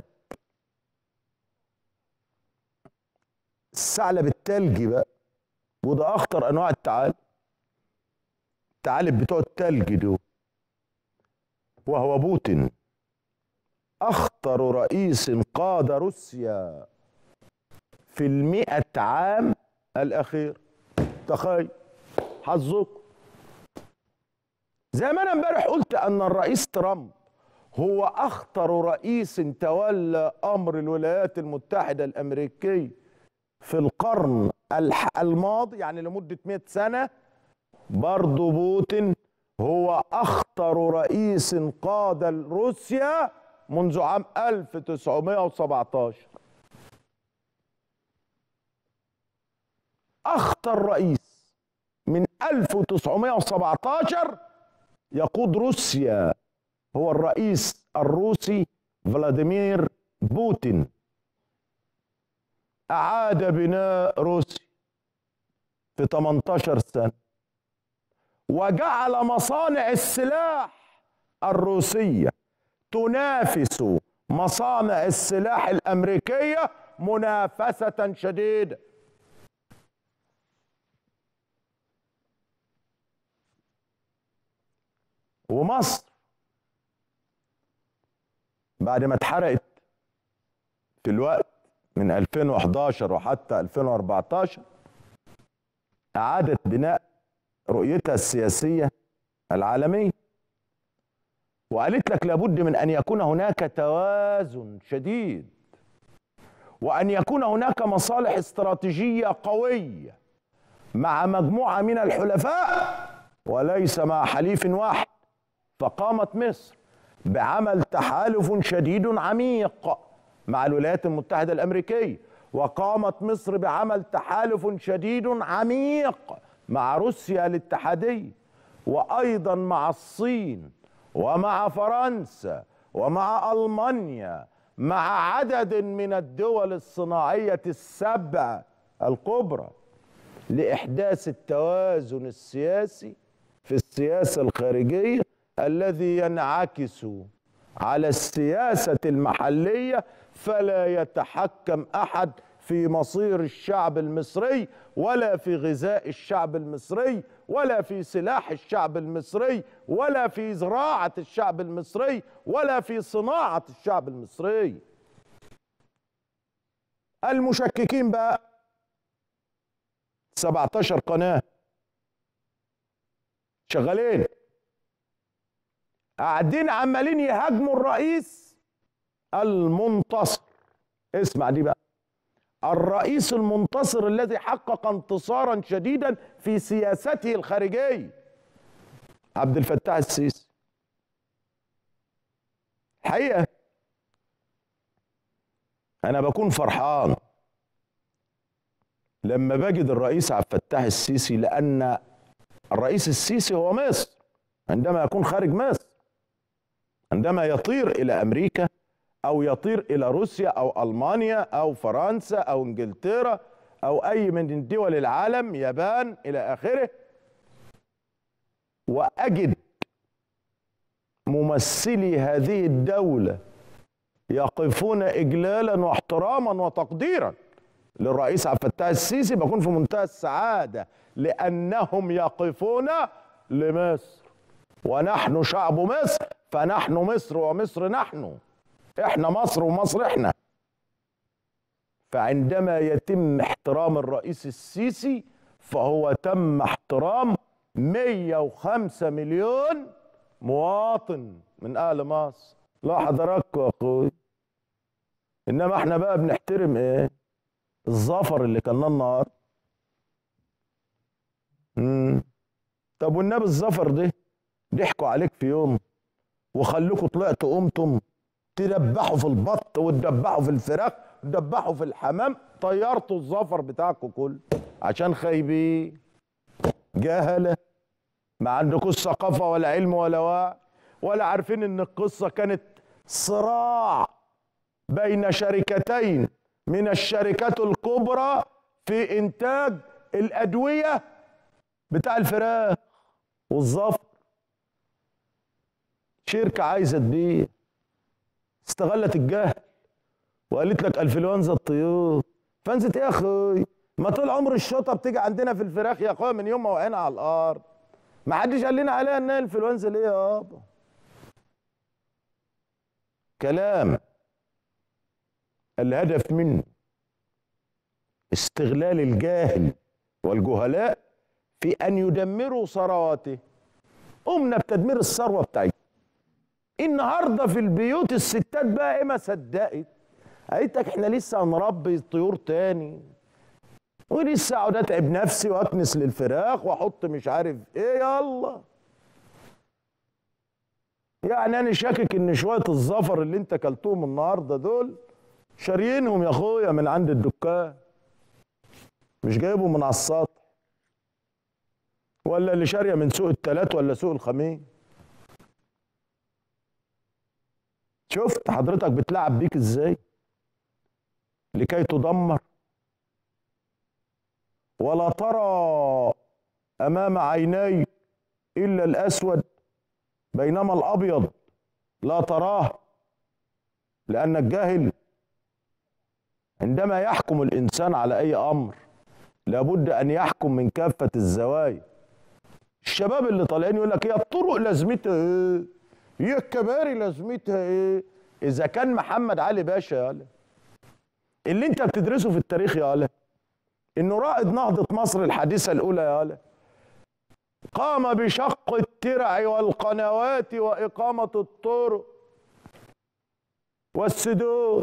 [SPEAKER 1] الثعلب التلجي بقى وده اخطر انواع الثعالب الثعالب بتوع التلج دول وهو بوتين اخطر رئيس قاد روسيا في المئة عام الاخير تخيل حظك زي ما انا امبارح قلت ان الرئيس ترامب هو اخطر رئيس تولى امر الولايات المتحده الامريكيه في القرن الماضي يعني لمده 100 سنه برضه بوتين هو اخطر رئيس قاد روسيا منذ عام 1917 اخطر رئيس من 1917 يقود روسيا هو الرئيس الروسي فلاديمير بوتين أعاد بناء روسيا في 18 سنة وجعل مصانع السلاح الروسية تنافس مصانع السلاح الأمريكية منافسة شديدة ومصر بعد ما اتحرقت في الوقت من 2011 وحتى 2014 أعادت بناء رؤيتها السياسية العالمية وقالت لك لابد من أن يكون هناك توازن شديد وأن يكون هناك مصالح استراتيجية قوية مع مجموعة من الحلفاء وليس مع حليف واحد فقامت مصر بعمل تحالف شديد عميق مع الولايات المتحدة الأمريكية وقامت مصر بعمل تحالف شديد عميق مع روسيا الاتحادية وأيضا مع الصين ومع فرنسا ومع ألمانيا مع عدد من الدول الصناعية السبع الكبرى لإحداث التوازن السياسي في السياسة الخارجية الذي ينعكس على السياسة المحلية فلا يتحكم أحد في مصير الشعب المصري ولا في غذاء الشعب المصري ولا في سلاح الشعب المصري ولا في زراعة الشعب المصري ولا في صناعة الشعب المصري المشككين بقى 17 قناة شغالين قاعدين عمالين يهاجموا الرئيس المنتصر اسمع دي بقى الرئيس المنتصر الذي حقق انتصارا شديدا في سياسته الخارجيه عبد الفتاح السيسي الحقيقه انا بكون فرحان لما بجد الرئيس عبد الفتاح السيسي لان الرئيس السيسي هو مصر عندما يكون خارج مصر عندما يطير الى امريكا او يطير الى روسيا او المانيا او فرنسا او انجلترا او اي من دول العالم يابان الى اخره واجد ممثلي هذه الدوله يقفون اجلالا واحتراما وتقديرا للرئيس عبد الفتاح السيسي بكون في منتهى السعاده لانهم يقفون لمصر ونحن شعب مصر فنحن مصر ومصر نحن احنا مصر ومصر احنا فعندما يتم احترام الرئيس السيسي فهو تم احترام 105 مليون مواطن من اهل مصر لا حضراتكم يا اخوي انما احنا بقى بنحترم ايه الظفر اللي كان النهار امم طب والنبي الظفر ده ضحكوا عليك في يوم وخلوكوا طلعتوا قمتم تدبحوا في البط وتدبحوا في الفراخ وتدبحوا في الحمام طيرتوا الظفر بتاعكم كله عشان خايبين جهله ما عندكوش ثقافه ولا علم ولا وعي ولا عارفين ان القصه كانت صراع بين شركتين من الشركات الكبرى في انتاج الادويه بتاع الفراخ والظفر شركة عايزة تبيع استغلت الجهل وقالت لك انفلونزا الطيور فانزت ايه يا اخوي ما طول عمر الشطه بتيجي عندنا في الفراخ يا اخويا من يوم ما وقعنا على الارض ما حدش قال لنا عليها انها انفلونزا ليه يابا كلام الهدف منه استغلال الجاهل والجهلاء في ان يدمروا ثرواته قمنا بتدمير الثروه بتاعتنا النهارده في البيوت الستات بقى ايه ما صدقت قالت لك احنا لسه هنربي طيور تاني ولسه اقعد اتعب نفسي واكنس للفراخ واحط مش عارف ايه يلا يعني انا شاكك ان شويه الزفر اللي انت كلتوهم النهارده دول شاريينهم يا اخويا من عند الدكان مش جايبهم من على السطح ولا اللي شاريه من سوق التلات ولا سوق الخميس شفت حضرتك بتلعب بيك ازاي لكي تدمر ولا ترى امام عينيك الا الاسود بينما الابيض لا تراه لان الجاهل عندما يحكم الانسان على اي امر لابد ان يحكم من كافه الزوايا الشباب اللي طالعين يقول لك هي الطرق لازمتها ايه هي الكباري لازمتها ايه اذا كان محمد علي باشا يالا اللي انت بتدرسه في التاريخ يالا انه رائد نهضه مصر الحديثه الاولى يالا قام بشق الترع والقنوات واقامه الطرق والسدود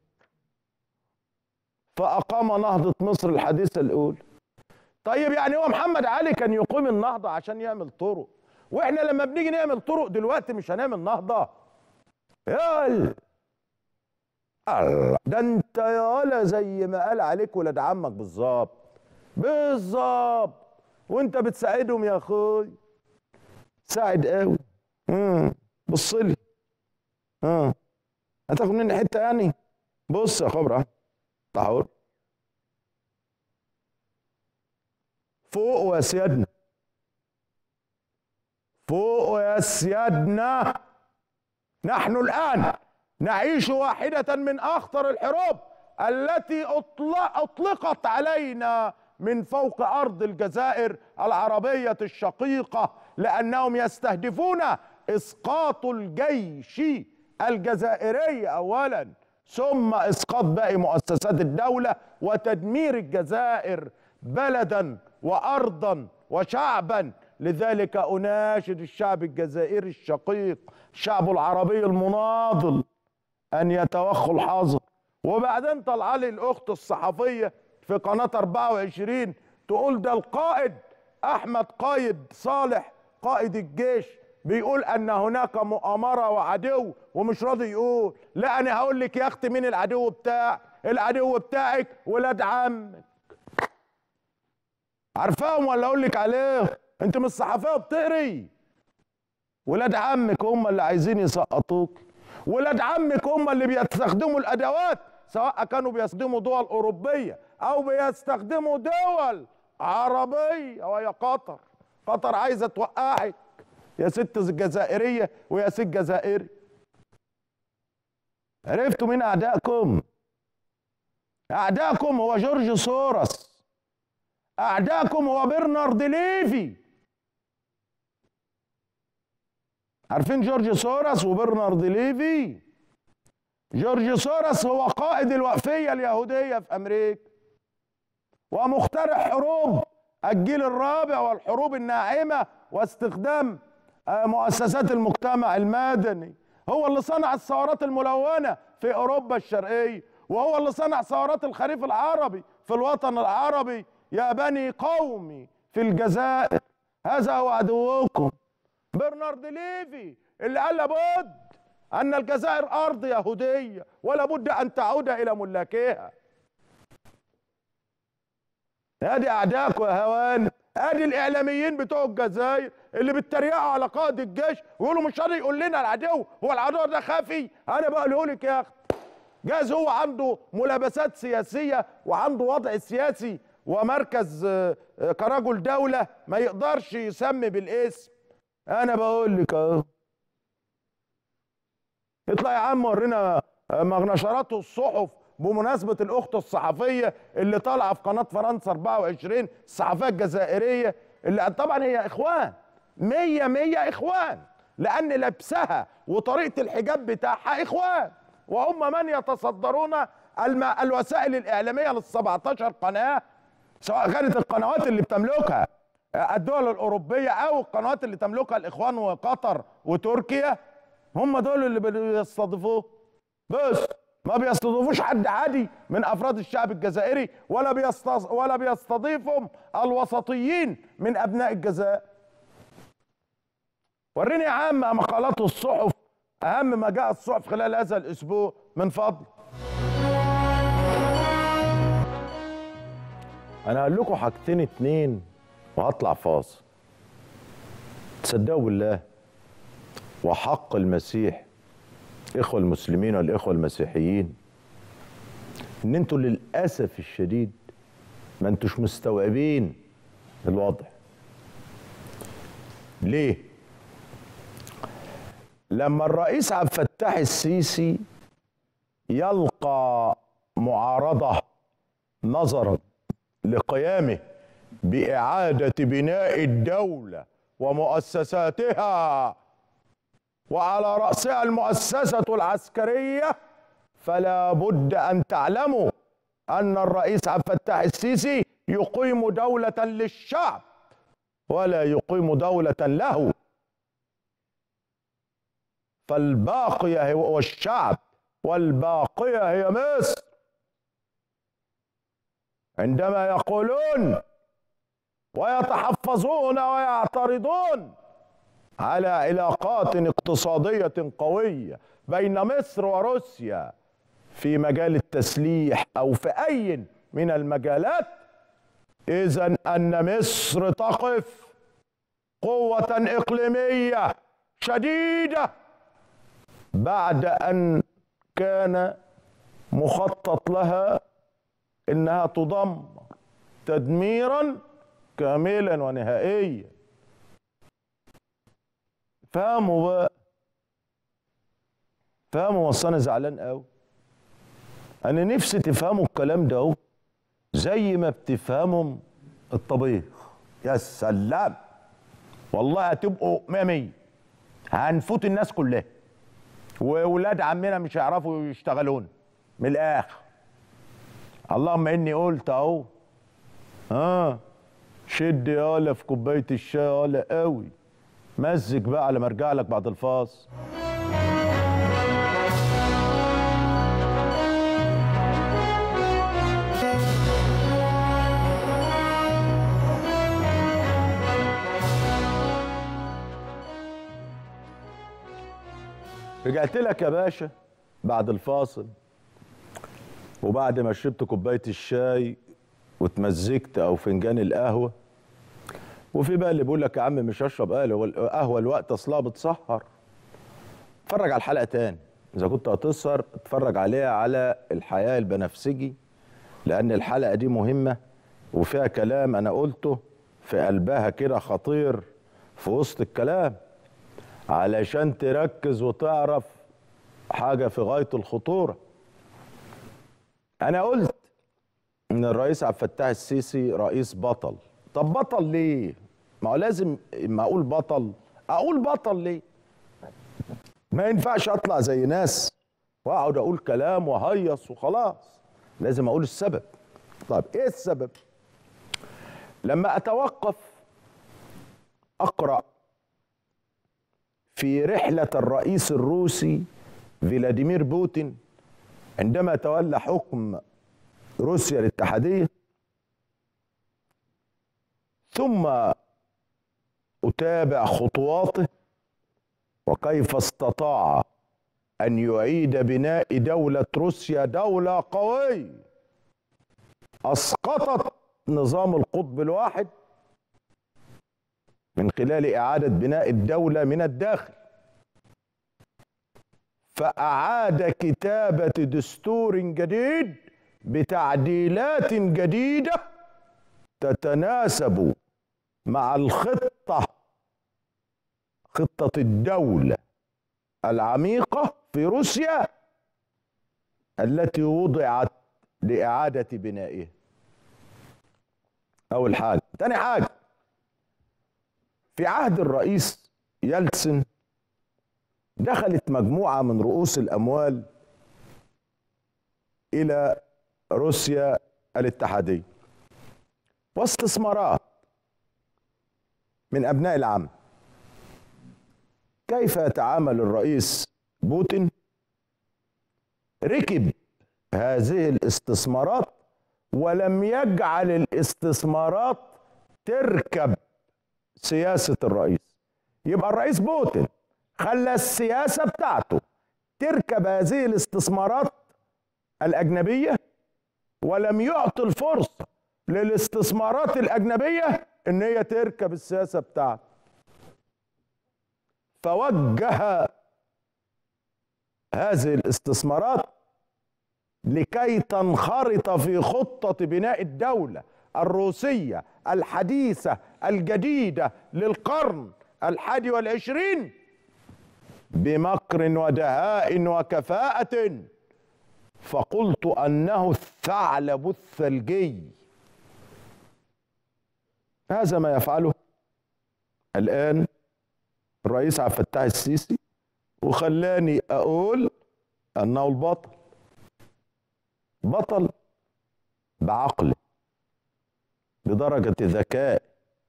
[SPEAKER 1] فاقام نهضه مصر الحديثه الاولى طيب يعني هو محمد علي كان يقيم النهضه عشان يعمل طرق واحنا لما بنيجي نعمل طرق دلوقتي مش هنعمل نهضه يال الله ده انت يالا زي ما قال عليك ولاد عمك بالظبط بالظبط وانت بتساعدهم يا اخوي ساعد قوي امم بص لي اه هتاخد مني حته يعني بص يا خبره تعال فوق يا سيادنا فوق يا سيادنا نحن الآن نعيش واحدة من أخطر الحروب التي أطلقت علينا من فوق أرض الجزائر العربية الشقيقة لأنهم يستهدفون إسقاط الجيش الجزائري أولا ثم إسقاط باقي مؤسسات الدولة وتدمير الجزائر بلدا وأرضا وشعبا لذلك أناشد الشعب الجزائري الشقيق الشعب العربي المناضل أن يتوخوا الحظر وبعدين طلع لي الأخت الصحفية في قناة 24 تقول ده القائد أحمد قايد صالح قائد الجيش بيقول أن هناك مؤامرة وعدو ومش راضي يقول لا أنا هقول لك يا أختي مين العدو بتاع العدو بتاعك ولاد عمك عارفاهم ولا أقول لك عليهم انت مش صحفيه بتقري ولاد عمك هم اللي عايزين يسقطوك ولاد عمك هم اللي بيستخدموا الادوات سواء كانوا بيستخدموا دول اوروبيه او بيستخدموا دول عربيه وهي قطر قطر عايزه توقعك يا ست الجزائريه ويا ست جزائري عرفتوا مين اعدائكم اعدائكم هو جورج سوروس اعدائكم هو برنارد ليفي عارفين جورج سوروس وبرنارد ليفي جورج سوروس هو قائد الوقفية اليهودية في أمريكا ومخترع حروب الجيل الرابع والحروب الناعمة واستخدام مؤسسات المجتمع المدني هو اللي صنع الثورات الملونة في أوروبا الشرقية وهو اللي صنع ثورات الخريف العربي في الوطن العربي يا بني قومي في الجزائر هذا هو عدوكم برنارد ليفي اللي قال لابد ان الجزائر ارض يهوديه ولا بد ان تعود الى ملاكها ادي اعدائكم يا هوان ادي الاعلاميين بتوع الجزائر اللي بيتريقوا على قائد الجيش ويقولوا مش راضي يقول لنا العدو هو العدو ده خفي انا بقوله لك يا اخت جاز هو عنده ملابسات سياسيه وعنده وضع سياسي ومركز كرجل دوله ما يقدرش يسمي بالاسم انا بقول لك اهو يطلع يا عم ورينا مغنشرات الصحف بمناسبة الأخت الصحفية اللي طالعة في قناة فرنسا 24 الصحفية الجزائرية اللي طبعا هي إخوان مية مية إخوان لأن لبسها وطريقة الحجاب بتاعها إخوان وهم من يتصدرون الم... الوسائل الإعلامية لل 17 قناة سواء كانت القنوات اللي بتملكها الدول الأوروبية أو القنوات اللي تملكها الإخوان وقطر وتركيا هم دول اللي بيستضيفوه بس ما بيستضيفوش حد عادي من افراد الشعب الجزائري ولا بيستض... ولا بيستضيفهم الوسطيين من ابناء الجزائر وريني يا عم مقالات الصحف اهم ما جاء الصحف خلال هذا الاسبوع من فضل انا هقول لكم حاجتين اتنين وهطلع فاصل تصدقوا بالله وحق المسيح اخوة المسلمين والاخوة المسيحيين ان انتوا للاسف الشديد ما انتوش مستوعبين الوضع ليه لما الرئيس عبد الفتاح السيسي يلقى معارضه نظرا لقيامه باعاده بناء الدوله ومؤسساتها وعلى رأسها المؤسسة العسكرية فلا بد أن تعلموا أن الرئيس عبد الفتاح السيسي يقيم دولة للشعب ولا يقيم دولة له فالباقية هو الشعب والباقية هي مصر عندما يقولون ويتحفظون ويعترضون على علاقات اقتصاديه قويه بين مصر وروسيا في مجال التسليح او في اي من المجالات اذا ان مصر تقف قوه اقليميه شديده بعد ان كان مخطط لها انها تدمر تدميرا كاملا ونهائيا فهموا بقى فهموا بس انا زعلان قوي انا نفسي تفهموا الكلام ده اهو زي ما بتفهموا الطبيخ يا سلام والله هتبقوا مية مية هنفوت الناس كلها وولاد عمنا مش هيعرفوا يشتغلون من الاخر اللهم اني قلت اهو ها شد يالا في كوبايه الشاي يالا قوي مزج بقى على ما ارجع لك بعد الفاصل رجعت لك يا باشا بعد الفاصل وبعد ما شربت كوبايه الشاي وتمزجت او فنجان القهوه وفي بقى اللي بيقول لك يا عم مش هشرب قهوه قهوه الوقت اصلها بتسهر اتفرج على الحلقه تاني اذا كنت هتسهر اتفرج عليها على الحياه البنفسجي لان الحلقه دي مهمه وفيها كلام انا قلته في قلبها كده خطير في وسط الكلام علشان تركز وتعرف حاجه في غايه الخطوره انا قلت ان الرئيس عبد الفتاح السيسي رئيس بطل طب بطل ليه ما هو لازم ما اقول بطل اقول بطل ليه ما ينفعش اطلع زي ناس واقعد اقول كلام وهيص وخلاص لازم اقول السبب طيب ايه السبب لما اتوقف اقرا في رحله الرئيس الروسي فلاديمير بوتين عندما تولى حكم روسيا الاتحاديه ثم اتابع خطواته وكيف استطاع ان يعيد بناء دوله روسيا دوله قويه اسقطت نظام القطب الواحد من خلال اعاده بناء الدوله من الداخل فاعاد كتابه دستور جديد بتعديلات جديده تتناسب مع الخطه خطه الدوله العميقة في روسيا التي وضعت لإعادة بنائها أول حاجة تاني حاجة في عهد الرئيس يلتسن دخلت مجموعة من رؤوس الأموال إلى روسيا الاتحادية واستثمارات من أبناء العم كيف يتعامل الرئيس بوتين ركب هذه الاستثمارات ولم يجعل الاستثمارات تركب سياسة الرئيس يبقى الرئيس بوتين خلى السياسة بتاعته تركب هذه الاستثمارات الأجنبية ولم يعطي الفرصة للاستثمارات الأجنبية إن هي تركب السياسة بتاعته فوجه هذه الاستثمارات لكي تنخرط في خطة بناء الدولة الروسية الحديثة الجديدة للقرن الحادي والعشرين بمكر ودهاء وكفاءة فقلت أنه الثعلب الثلجي هذا ما يفعله الآن الرئيس عبد الفتاح السيسي وخلاني أقول أنه البطل بطل بعقله بدرجة ذكاء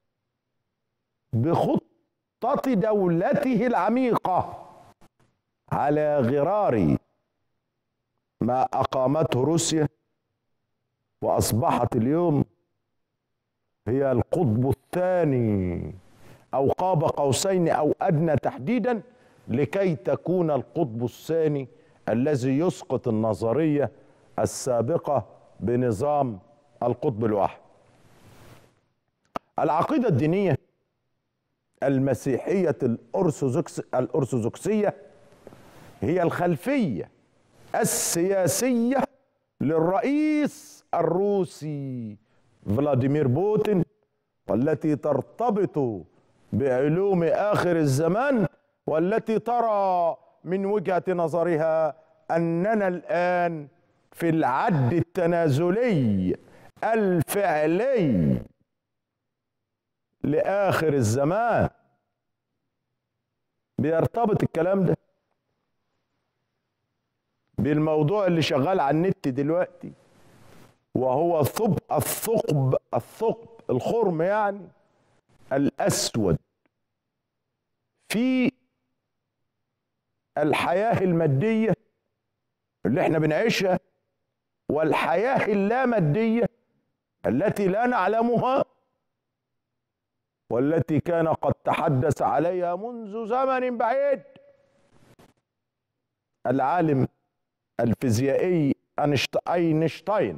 [SPEAKER 1] بخطة دولته العميقة على غرار ما أقامته روسيا وأصبحت اليوم هي القطب الثاني أو قاب قوسين أو أدنى تحديدا لكي تكون القطب الثاني الذي يسقط النظرية السابقة بنظام القطب الواحد العقيدة الدينية المسيحية الأرثوذكس الأرثوذكسية هي الخلفية السياسية للرئيس الروسي فلاديمير بوتين والتي ترتبط بعلوم آخر الزمان والتي ترى من وجهة نظرها أننا الآن في العد التنازلي الفعلي لآخر الزمان بيرتبط الكلام ده بالموضوع اللي شغال على النت دلوقتي وهو الثقب الثقب الثقب الخرم يعني الأسود في الحياة المادية اللي احنا بنعيشها والحياة اللامادية التي لا نعلمها والتي كان قد تحدث عليها منذ زمن بعيد العالم الفيزيائي اينشتاين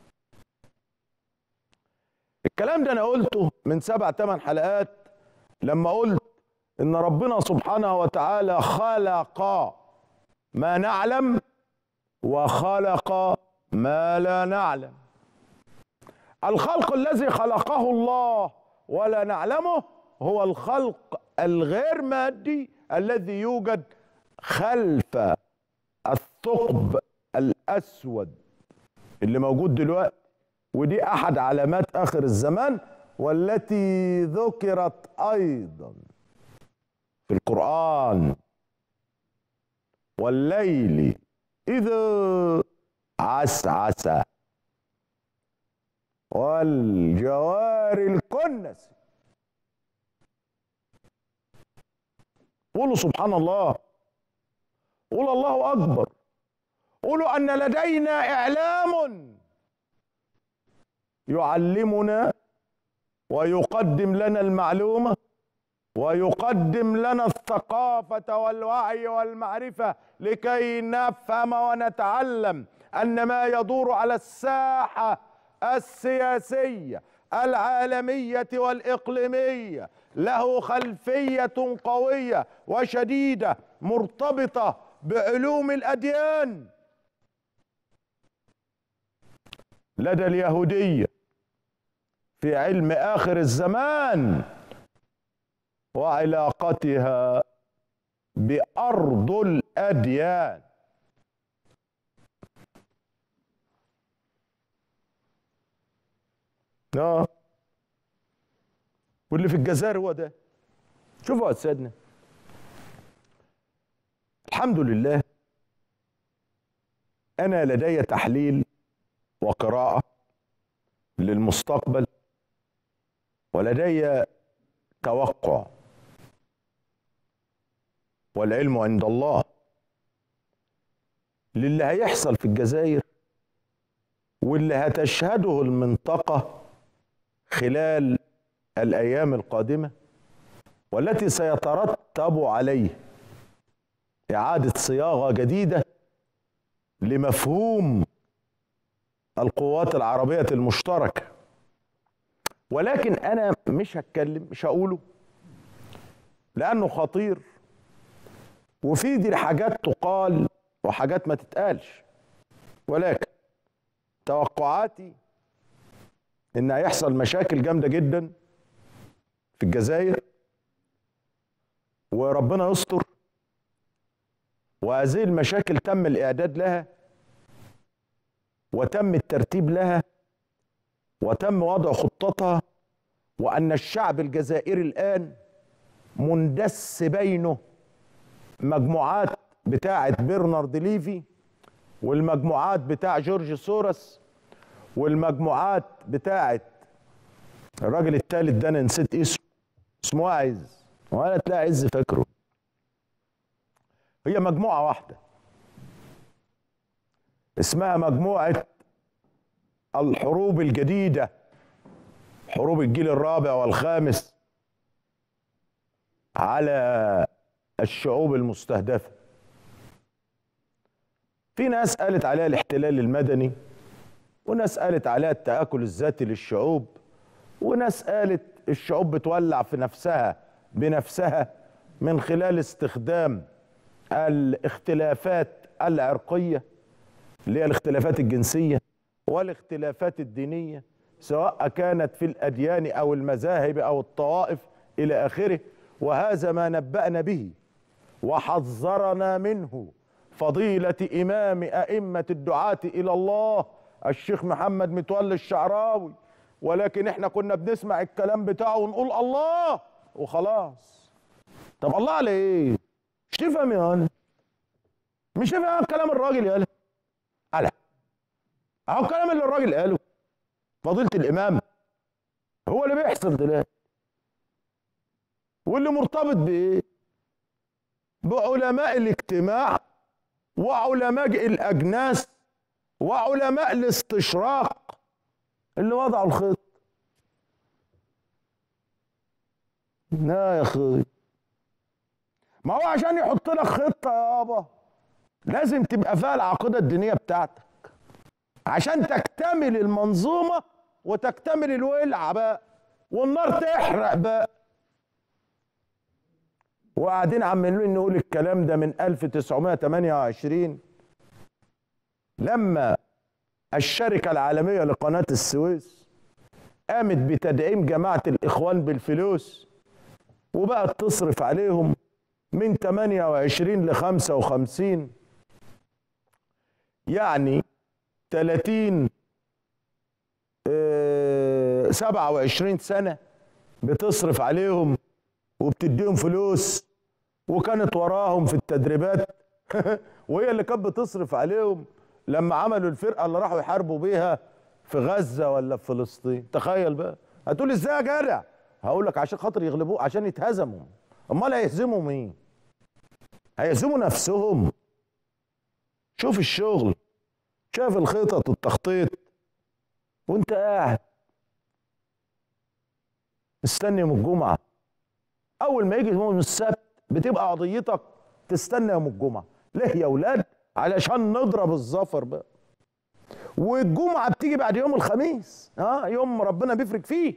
[SPEAKER 1] الكلام ده انا قلته من سبع ثمان حلقات لما قلت ان ربنا سبحانه وتعالى خلق ما نعلم وخلق ما لا نعلم الخلق الذي خلقه الله ولا نعلمه هو الخلق الغير مادي الذي يوجد خلف الثقب الاسود اللي موجود دلوقتي ودي احد علامات اخر الزمان والتي ذكرت ايضا في القران والليل اذا عسعس والجوار الكنس قولوا سبحان الله قولوا الله اكبر قولوا ان لدينا اعلام يعلمنا ويقدم لنا المعلومه ويقدم لنا الثقافه والوعي والمعرفه لكي نفهم ونتعلم ان ما يدور على الساحه السياسيه العالميه والاقليميه له خلفيه قويه وشديده مرتبطه بعلوم الاديان لدى اليهوديه في علم اخر الزمان وعلاقتها بأرض الأديان اه واللي في الجزائر هو ده شوفوا يا سيدنا الحمد لله انا لدي تحليل وقراءه للمستقبل ولدي توقع والعلم عند الله للي هيحصل في الجزائر واللي هتشهده المنطقه خلال الايام القادمه والتي سيترتب عليه اعاده صياغه جديده لمفهوم القوات العربيه المشتركه ولكن انا مش هتكلم مش هقوله لانه خطير وفي دي حاجات تقال وحاجات ما تتقالش ولكن توقعاتي ان هيحصل مشاكل جامده جدا في الجزائر وربنا يستر وهذه المشاكل تم الاعداد لها وتم الترتيب لها وتم وضع خطتها وان الشعب الجزائري الان مندس بينه مجموعات بتاعه برنارد ليفي والمجموعات بتاع جورج سورس والمجموعات بتاعه الراجل الثالث ده انا نسيت اسمه اسمه عز ولا تلاقي عز فاكره هي مجموعه واحده اسمها مجموعه الحروب الجديده حروب الجيل الرابع والخامس على الشعوب المستهدفه في ناس قالت عليها الاحتلال المدني وناس قالت عليها التآكل الذاتي للشعوب وناس قالت الشعوب بتولع في نفسها بنفسها من خلال استخدام الاختلافات العرقية اللي هي الاختلافات الجنسية والاختلافات الدينية سواء كانت في الأديان أو المذاهب أو الطوائف إلى آخره وهذا ما نبأنا به وحذرنا منه فضيلة إمام أئمة الدعاة إلى الله الشيخ محمد متولي الشعراوي ولكن احنا كنا بنسمع الكلام بتاعه ونقول الله وخلاص طب الله على ايه مش تفهم يا انا مش تفهم كلام الراجل يا على اهو الكلام اللي الراجل قاله فضيلة الامام هو اللي بيحصل دلوقتي واللي مرتبط بايه بعلماء الاجتماع وعلماء الاجناس وعلماء الاستشراق اللي وضعوا الخط لا يا اخي ما هو عشان يحط لك خطه يابا لازم تبقى فيها العقيده الدينيه بتاعتك عشان تكتمل المنظومه وتكتمل الولعه بقى والنار تحرق بقى وقاعدين عمالين نقول الكلام ده من 1928 لما الشركة العالمية لقناة السويس قامت بتدعيم جماعة الإخوان بالفلوس وبقت تصرف عليهم من 28 ل 55 يعني 30 آه 27 سنة بتصرف عليهم وبتديهم فلوس وكانت وراهم في التدريبات وهي اللي كانت بتصرف عليهم لما عملوا الفرقه اللي راحوا يحاربوا بيها في غزه ولا في فلسطين تخيل بقى هتقول ازاي يا جدع هقول لك عشان خاطر يغلبوه عشان يتهزموا امال هيهزموا مين هيهزموا نفسهم شوف الشغل شاف الخطط والتخطيط وانت قاعد استني يوم الجمعه اول ما يجي يوم السبت بتبقى قضيتك تستنى يوم الجمعه ليه يا اولاد علشان نضرب الظفر بقى والجمعه بتيجي بعد يوم الخميس اه يوم ربنا بيفرق فيه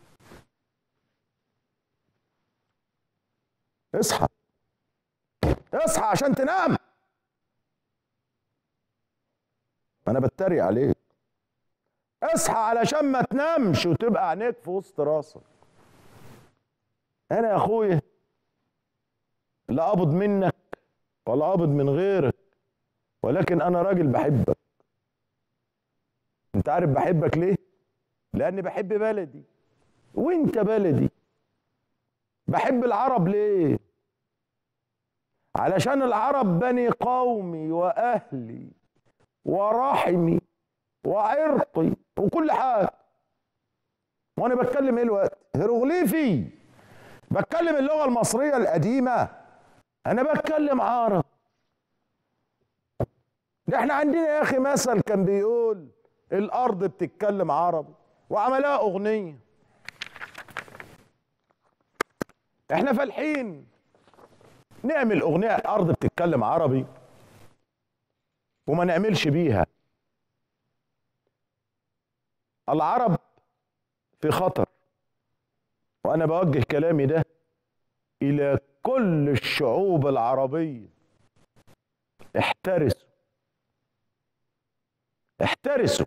[SPEAKER 1] اصحى اصحى عشان تنام انا بتريق عليك اصحى علشان ما تنامش وتبقى عينيك في وسط راسك انا يا اخويا لا قابض منك ولا قابض من غيرك ولكن انا راجل بحبك انت عارف بحبك ليه لاني بحب بلدي وانت بلدي بحب العرب ليه علشان العرب بني قومي واهلي ورحمي وعرقي وكل حاجه وانا بتكلم ايه الوقت هيروغليفي بتكلم اللغه المصريه القديمه انا بتكلم عرب ده احنا عندنا يا اخي مثل كان بيقول الارض بتتكلم عربي وعملها اغنيه احنا فالحين نعمل اغنيه الارض بتتكلم عربي وما نعملش بيها العرب في خطر وانا بوجه كلامي ده الى كل الشعوب العربيه احترسوا احترسوا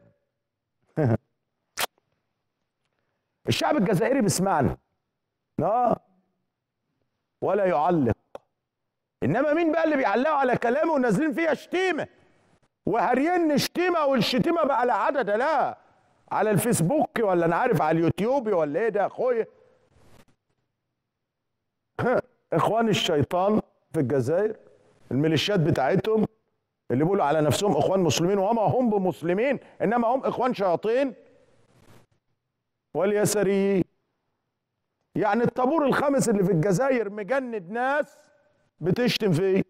[SPEAKER 1] الشعب الجزائري بيسمعنا اه ولا يعلق انما مين بقى اللي بيعلقوا على كلامه ونازلين فيها شتيمه وهريين شتيمه والشتيمه بقى لا عدد لا على الفيسبوك ولا انا عارف على اليوتيوب ولا ايه ده يا اخويا اخوان الشيطان في الجزائر الميليشيات بتاعتهم اللي بيقولوا على نفسهم اخوان مسلمين وما هم بمسلمين انما هم اخوان شياطين واليساريين يعني الطابور الخامس اللي في الجزائر مجند ناس بتشتم فيه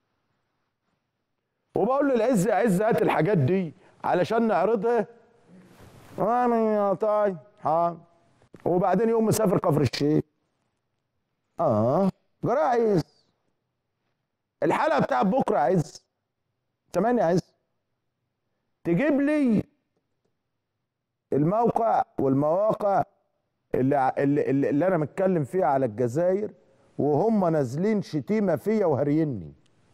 [SPEAKER 1] وبقول للعز يا عز هات الحاجات دي علشان نعرضها انا يا طيب حاضر وبعدين يقوم مسافر كفر الشيخ اه جرى عز الحلقه بتاع بكره عز تمانية عز تجيب لي الموقع والمواقع اللي, اللي, اللي, اللي انا متكلم فيها على الجزائر وهم نازلين شتيمه فيا وهريني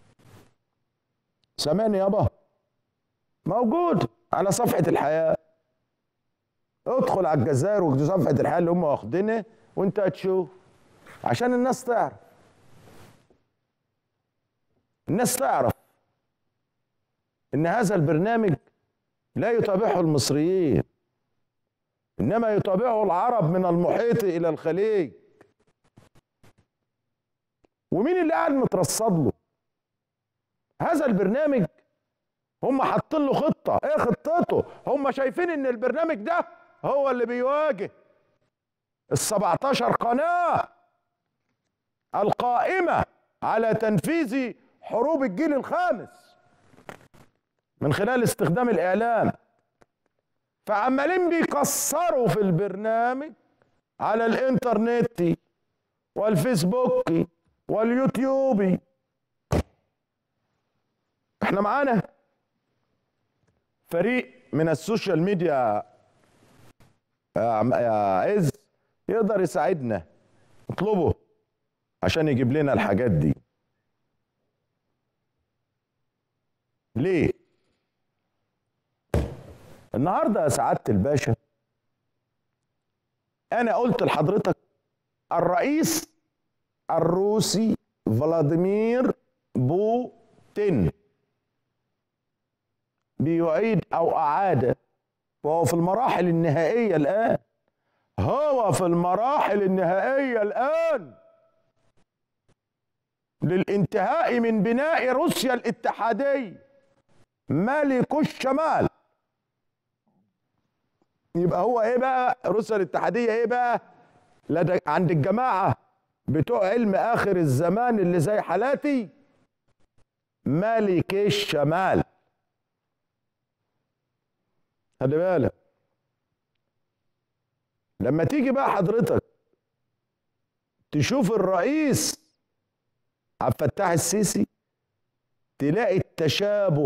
[SPEAKER 1] سامعني يابا موجود على صفحه الحياه ادخل على الجزائر وصفحه الحياه اللي هم واخدينها وانت هتشوف عشان الناس تعرف الناس تعرف ان هذا البرنامج لا يتابعه المصريين انما يتابعه العرب من المحيط الى الخليج ومين اللي قاعد مترصد له هذا البرنامج هم حاطين له خطه ايه خطته هم شايفين ان البرنامج ده هو اللي بيواجه ال 17 قناه القائمه على تنفيذ حروب الجيل الخامس من خلال استخدام الاعلام فعمالين بيكسروا في البرنامج على الانترنت والفيسبوك واليوتيوب احنا معانا فريق من السوشيال ميديا يا عز يقدر يساعدنا اطلبه عشان يجيب لنا الحاجات دي ليه النهارده يا سعاده الباشا انا قلت لحضرتك الرئيس الروسي فلاديمير بوتين بيعيد او اعاد وهو في المراحل النهائيه الان هو في المراحل النهائيه الان للانتهاء من بناء روسيا الاتحاديه ملك الشمال يبقى هو ايه بقى روسيا الاتحاديه ايه بقى لدى عند الجماعه بتوع علم اخر الزمان اللي زي حالاتي ملك الشمال خلي بالك لما تيجي بقى حضرتك تشوف الرئيس عبد الفتاح السيسي تلاقي التشابه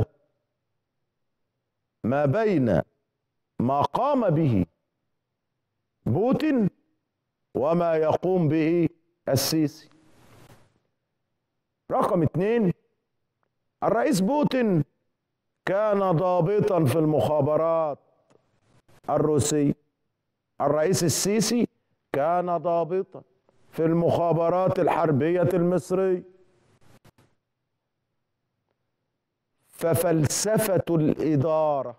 [SPEAKER 1] ما بين ما قام به بوتين وما يقوم به السيسي رقم اثنين الرئيس بوتين كان ضابطا في المخابرات الروسية الرئيس السيسي كان ضابطا في المخابرات الحربية المصرية ففلسفة الإدارة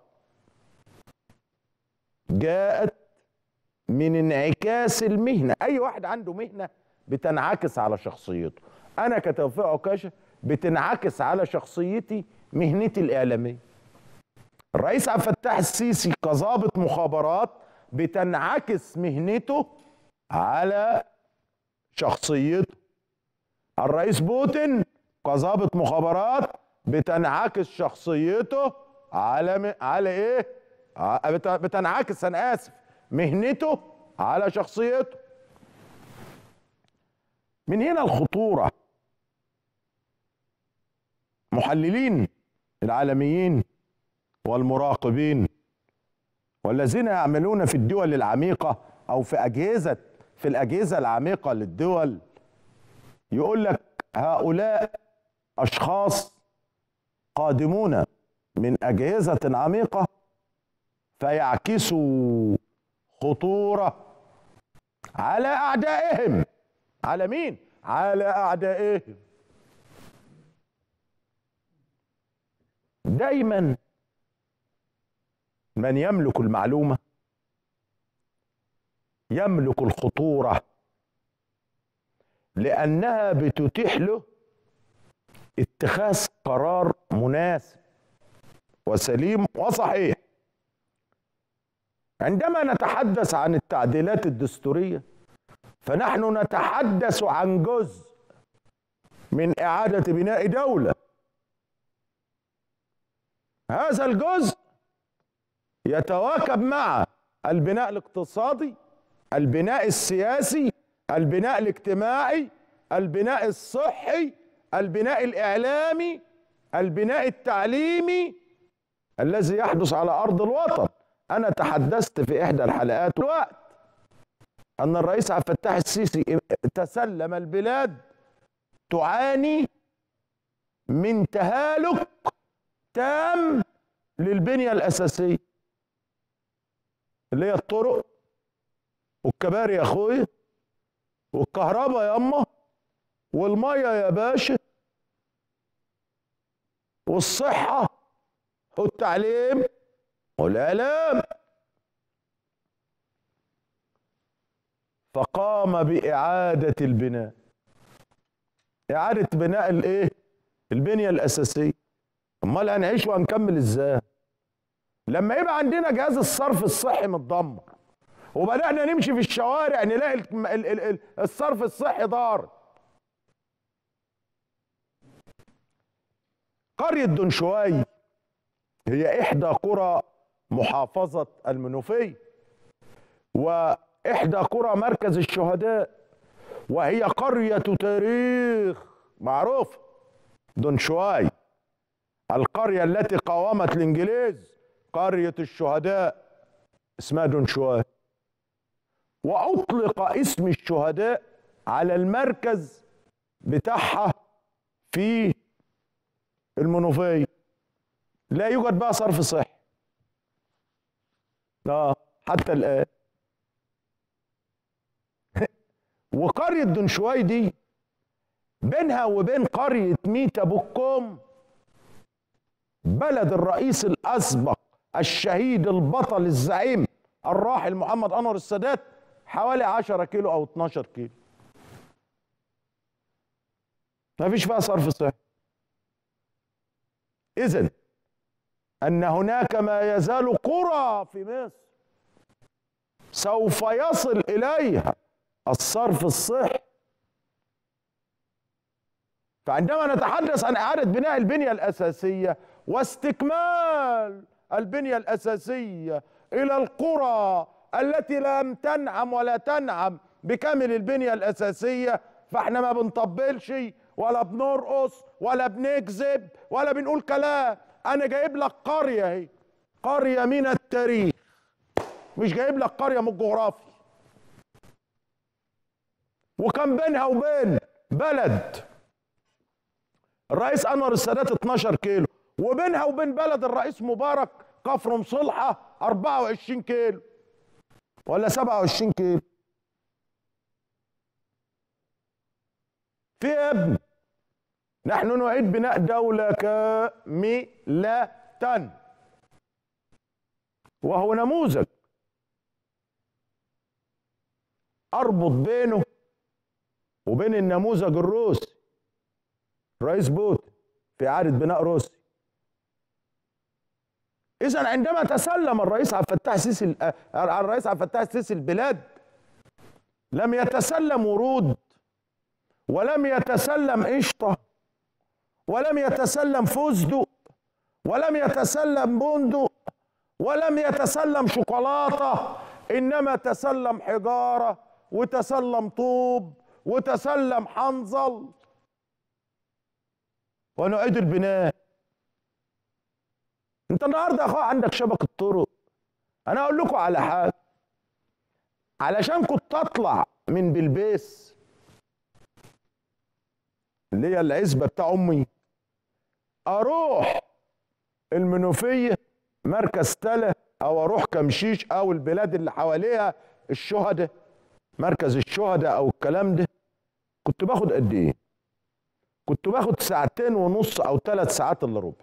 [SPEAKER 1] جاءت من انعكاس المهنة أي واحد عنده مهنة بتنعكس على شخصيته أنا كتوفيق عكاشة بتنعكس على شخصيتي مهنتي الإعلامية الرئيس عبد الفتاح السيسي كظابط مخابرات بتنعكس مهنته على شخصيته الرئيس بوتين كظابط مخابرات بتنعكس شخصيته على م... على ايه ع- بت- بتنعكس انا اسف مهنته على شخصيته من هنا الخطوره محللين العالميين والمراقبين والذين يعملون في الدول العميقه او في اجهزه في الاجهزه العميقه للدول يقول لك هؤلاء اشخاص قادمون من اجهزه عميقه فيعكسوا خطوره على اعدائهم على مين على اعدائهم دايما من يملك المعلومه يملك الخطوره لانها بتتيح له اتخاذ قرار مناسب وسليم وصحيح عندما نتحدث عن التعديلات الدستوريه فنحن نتحدث عن جزء من اعاده بناء دوله هذا الجزء يتواكب مع البناء الاقتصادي البناء السياسي البناء الاجتماعي البناء الصحي البناء الاعلامي البناء التعليمي الذي يحدث على ارض الوطن انا تحدثت في احدى الحلقات الوقت ان الرئيس عبد الفتاح السيسي تسلم البلاد تعاني من تهالك تام للبنيه الاساسيه اللي هي الطرق والكباري يا اخويا والكهرباء يا اما والميه يا باشا والصحه والتعليم والاعلام فقام باعاده البناء اعاده بناء الايه البنيه الاساسيه امال هنعيش وهنكمل ازاي لما يبقى عندنا جهاز الصرف الصحي متدمر وبدانا نمشي في الشوارع نلاقي ال- ال- ال- ال- الصرف الصحي ضار قريه دنشواي هي احدى قرى محافظه المنوفيه واحدى قرى مركز الشهداء وهي قريه تاريخ معروفه دنشواي القريه التي قاومت الانجليز قريه الشهداء اسمها دونشواي واطلق اسم الشهداء على المركز بتاعها في المنوفيه لا يوجد بقى صرف صحي اه حتى الان وقريه دونشواي دي بينها وبين قريه ميتا بوكوم بلد الرئيس الاسبق الشهيد البطل الزعيم الراحل محمد انور السادات حوالي 10 كيلو او 12 كيلو ما فيش فيها صرف صحي اذا ان هناك ما يزال قرى في مصر سوف يصل اليها الصرف الصحي فعندما نتحدث عن اعاده بناء البنيه الاساسيه واستكمال البنيه الاساسيه الى القرى التي لم تنعم ولا تنعم بكامل البنيه الاساسيه فاحنا ما بنطبلش ولا بنرقص ولا بنكذب ولا بنقول كلام انا جايب لك قريه اهي قريه من التاريخ مش جايب لك قريه من الجغرافيا وكان بينها وبين بلد الرئيس انور السادات 12 كيلو وبينها وبين بلد الرئيس مبارك كفر مصلحه 24 كيلو ولا 27 كيلو في يا ابني نحن نعيد بناء دولة كاملة وهو نموذج اربط بينه وبين النموذج الروسي رئيس بوتين في اعاده بناء روسيا اذا عندما تسلم الرئيس عبد الفتاح السيسي الرئيس عبد الفتاح السيسي البلاد لم يتسلم ورود ولم يتسلم قشطه ولم يتسلم فستق ولم يتسلم بندق ولم يتسلم شوكولاته انما تسلم حجاره وتسلم طوب وتسلم حنظل ونعيد البناء انت النهارده يا اخويا عندك شبكه طرق انا اقول لكم على حاجه علشان كنت اطلع من بلبيس اللي هي العزبه بتاع امي اروح المنوفيه مركز تله او اروح كمشيش او البلاد اللي حواليها الشهداء مركز الشهداء او الكلام ده كنت باخد قد ايه كنت باخد ساعتين ونص او ثلاث ساعات الا ربع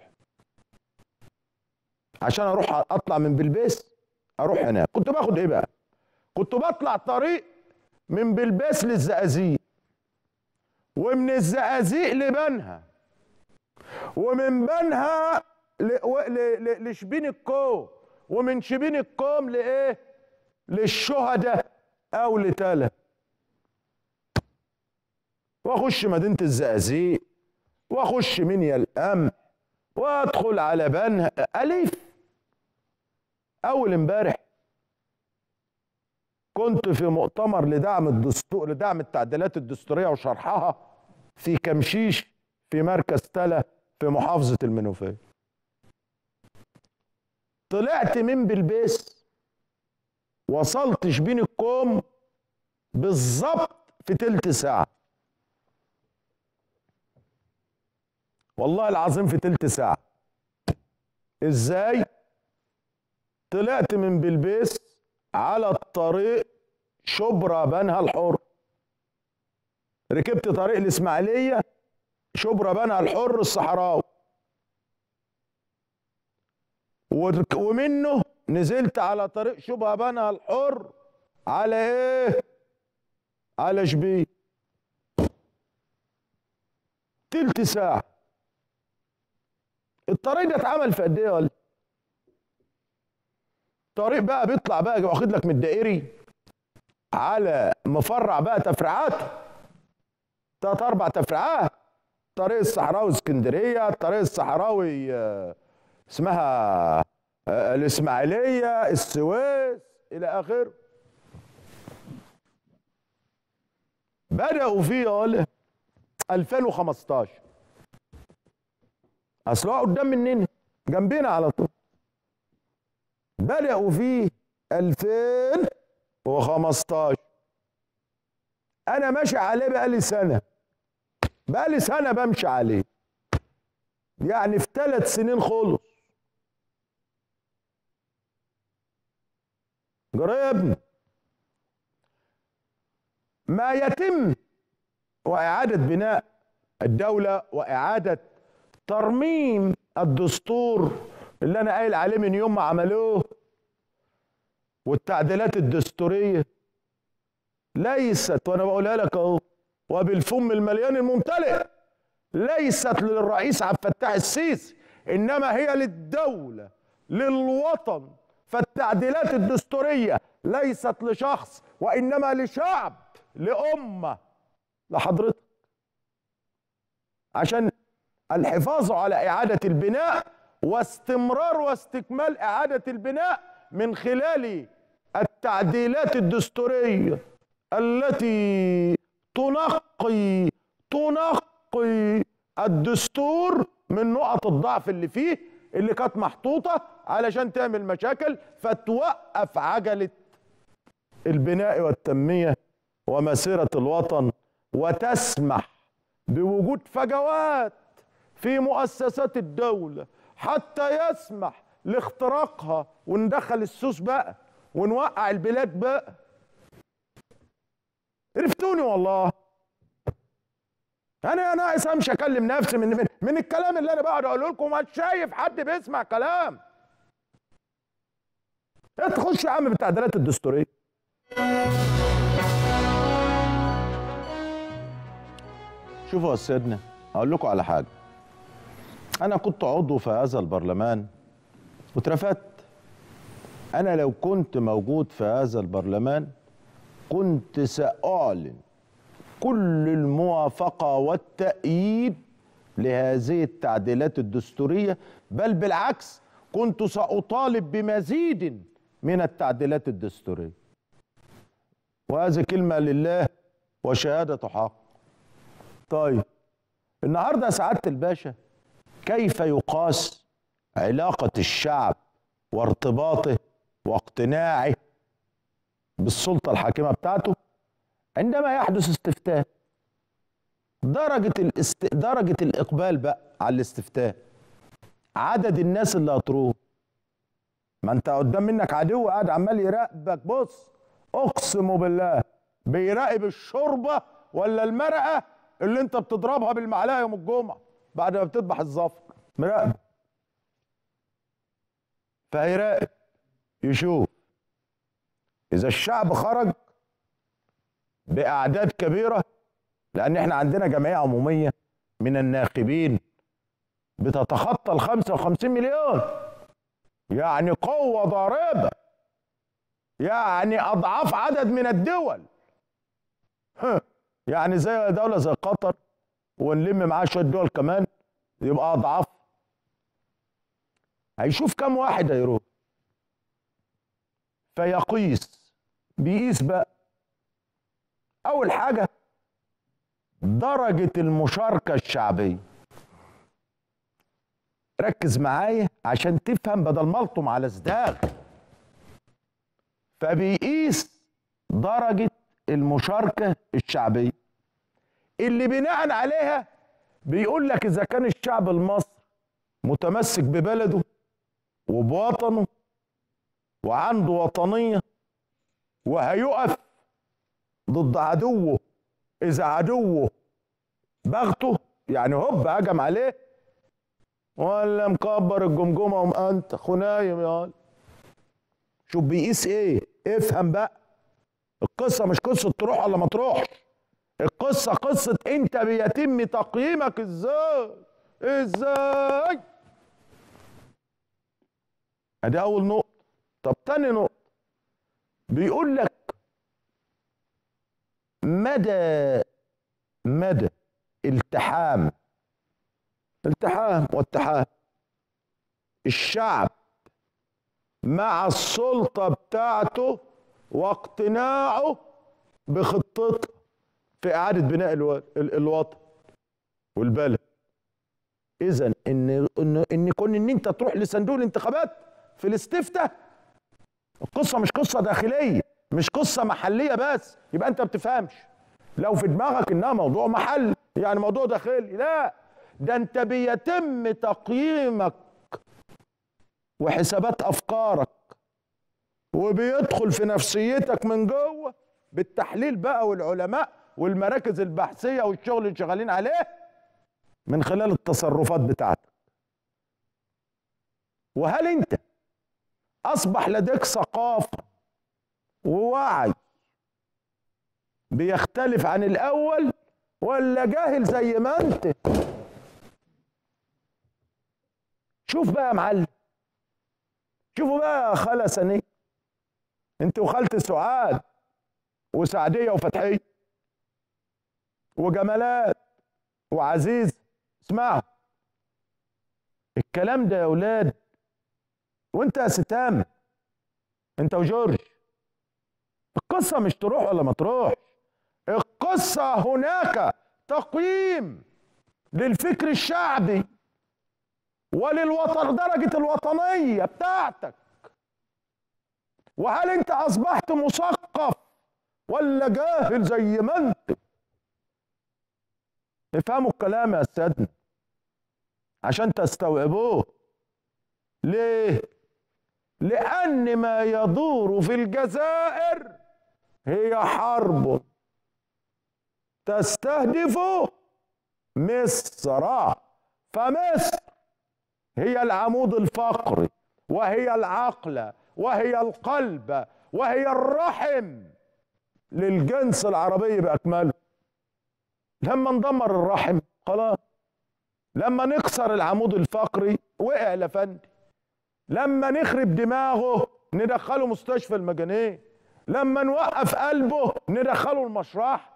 [SPEAKER 1] عشان اروح اطلع من بلبيس اروح هناك كنت باخد ايه بقى كنت بطلع طريق من بلبيس للزقازيق ومن الزقازيق لبنها ومن بنها لشبين الكوم ومن شبين الكوم لايه للشهداء او لتاله واخش مدينه الزقازيق واخش منيا الامن وادخل على بنها الف اول امبارح كنت في مؤتمر لدعم الدستور لدعم التعديلات الدستوريه وشرحها في كمشيش في مركز تلا في محافظه المنوفيه طلعت من بلبيس وصلت شبين الكوم بالظبط في تلت ساعه والله العظيم في تلت ساعة ازاي طلعت من بلبيس على الطريق شبرا بنها الحر ركبت طريق الاسماعيلية شبرا بنها الحر الصحراوي ومنه نزلت على طريق شبرا بنها الحر على ايه على شبيه تلت ساعه الطريق ده اتعمل في قد ايه ولا الطريق بقى بيطلع بقى واخد لك من الدائري على مفرع بقى تفريعات ثلاث اربع تفريعات طريق الصحراوي اسكندريه الطريق الصحراوي آه، اسمها آه، الاسماعيليه السويس الى اخره بداوا فيه 2015 اصل هو قدام مننا جنبنا على طول بدأوا فيه 2015 انا ماشي عليه بقالي سنه بقالي سنه بمشي عليه يعني في ثلاث سنين خلص جرى يا ابني ما يتم واعاده بناء الدوله واعاده ترميم الدستور اللي انا قايل عليه من يوم ما عملوه والتعديلات الدستوريه ليست وانا بقولها لك اهو وبالفم المليان الممتلئ ليست للرئيس عبد الفتاح السيسي انما هي للدوله للوطن فالتعديلات الدستوريه ليست لشخص وانما لشعب لامه لحضرتك عشان الحفاظ على إعادة البناء واستمرار واستكمال إعادة البناء من خلال التعديلات الدستورية التي تنقي تنقي الدستور من نقط الضعف اللي فيه اللي كانت محطوطة علشان تعمل مشاكل فتوقف عجلة البناء والتنمية ومسيرة الوطن وتسمح بوجود فجوات في مؤسسات الدولة حتى يسمح لاختراقها وندخل السوس بقى ونوقع البلاد بقى عرفتوني والله انا ناقص امشي اكلم نفسي من من, من الكلام اللي انا بقعد اقوله لكم مش شايف حد بيسمع كلام تخش يا عم بالتعديلات الدستوريه شوفوا يا سيدنا اقول لكم على حاجه انا كنت عضو في هذا البرلمان واترفدت انا لو كنت موجود في هذا البرلمان كنت ساعلن كل الموافقه والتأييد لهذه التعديلات الدستوريه بل بالعكس كنت ساطالب بمزيد من التعديلات الدستوريه وهذه كلمه لله وشهاده حق طيب النهارده يا سعاده الباشا كيف يقاس علاقه الشعب وارتباطه واقتناعه بالسلطه الحاكمه بتاعته عندما يحدث استفتاء درجه الاست... درجه الاقبال بقى على الاستفتاء عدد الناس اللي هتروح ما انت قدام منك عدو قاعد عمال يراقبك بص اقسم بالله بيراقب الشوربه ولا المرقه اللي انت بتضربها بالمعلقه يوم الجمعه بعد ما بتذبح الظفر مراقب فهيراقب يشوف اذا الشعب خرج باعداد كبيره لان احنا عندنا جمعيه عموميه من الناخبين بتتخطى ال 55 مليون يعني قوه ضاربه يعني اضعاف عدد من الدول يعني زي دوله زي قطر ونلم معاه شويه دول كمان يبقى اضعاف هيشوف كم واحد هيروح فيقيس بيقيس بقى اول حاجه درجه المشاركه الشعبيه ركز معايا عشان تفهم بدل ما الطم على ازداغ فبيقيس درجه المشاركه الشعبيه اللي بناء عليها بيقول لك اذا كان الشعب المصري متمسك ببلده وبوطنه وعنده وطنيه وهيقف ضد عدوه اذا عدوه بغته يعني هوب هجم عليه ولا مكبر الجمجمه ومأنت خنايم يا شوف بيقيس ايه افهم بقى القصه مش قصه تروح ولا ما تروحش القصه قصه انت بيتم تقييمك ازاي ازاي ادي اول نقطه طب تاني نقطه بيقول لك مدى مدى التحام التحام واتحام الشعب مع السلطه بتاعته واقتناعه بخطتها في اعاده بناء الو... الوطن والبلد اذا ان ان ان كون ان انت تروح لصندوق الانتخابات في الاستفتاء القصه مش قصه داخليه مش قصه محليه بس يبقى انت ما بتفهمش لو في دماغك انها موضوع محل يعني موضوع داخلي لا ده انت بيتم تقييمك وحسابات افكارك وبيدخل في نفسيتك من جوه بالتحليل بقى والعلماء والمراكز البحثيه والشغل اللي شغالين عليه من خلال التصرفات بتاعتك وهل انت اصبح لديك ثقافه ووعي بيختلف عن الاول ولا جاهل زي ما انت شوف بقى يا معلم شوفوا بقى يا خاله سنيه انت وخالتي سعاد وسعديه وفتحيه وجمالات وعزيز اسمعوا الكلام ده يا اولاد وانت يا ستام انت وجورج القصه مش تروح ولا ما تروح القصه هناك تقييم للفكر الشعبي وللوطن درجه الوطنيه بتاعتك وهل انت اصبحت مثقف ولا جاهل زي ما انت افهموا الكلام يا سيدنا عشان تستوعبوه ليه لان ما يدور في الجزائر هي حرب تستهدف مصر فمصر هي العمود الفقري وهي العقل وهي القلب وهي الرحم للجنس العربي باكمله لما ندمر الرحم خلاص لما نكسر العمود الفقري وقع الافندي لما نخرب دماغه ندخله مستشفى المجانين لما نوقف قلبه ندخله المشرح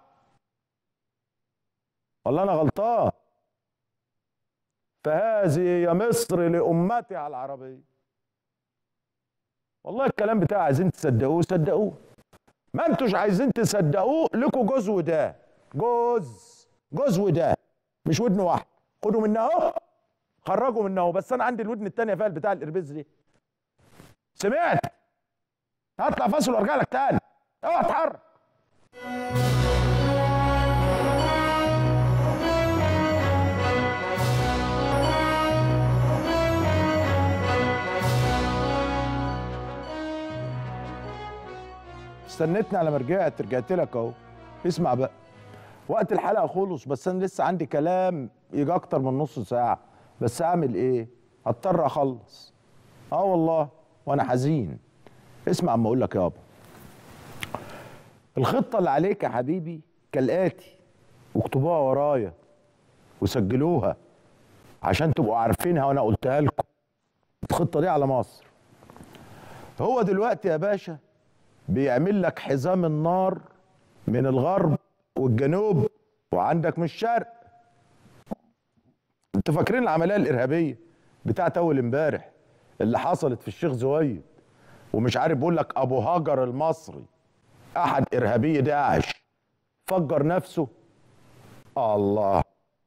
[SPEAKER 1] والله انا غلطان فهذه هي مصر لامتها العربيه والله الكلام بتاع عايزين تصدقوه صدقوه ما انتوش عايزين تصدقوه لكم جوز وده جوز جوز وده مش ودن واحد خدوا منها اهو خرجوا منها اهو بس انا عندي الودن التانية فيها بتاع الاربيز دي سمعت هطلع فاصل وارجع لك تاني اوعى اتحرك استنيتني على ما رجعت رجعت لك اهو اسمع بقى وقت الحلقه خلص بس انا لسه عندي كلام يجي اكتر من نص ساعه بس اعمل ايه اضطر اخلص اه والله وانا حزين اسمع اما اقول لك يابا الخطه اللي عليك يا حبيبي كالاتي واكتبوها ورايا وسجلوها عشان تبقوا عارفينها وانا قلتها لكم الخطه دي على مصر هو دلوقتي يا باشا بيعمل لك حزام النار من الغرب والجنوب وعندك من الشرق انتوا فاكرين العمليه الارهابيه بتاعت اول امبارح اللي حصلت في الشيخ زويد ومش عارف بيقول لك ابو هاجر المصري احد ارهابي داعش فجر نفسه الله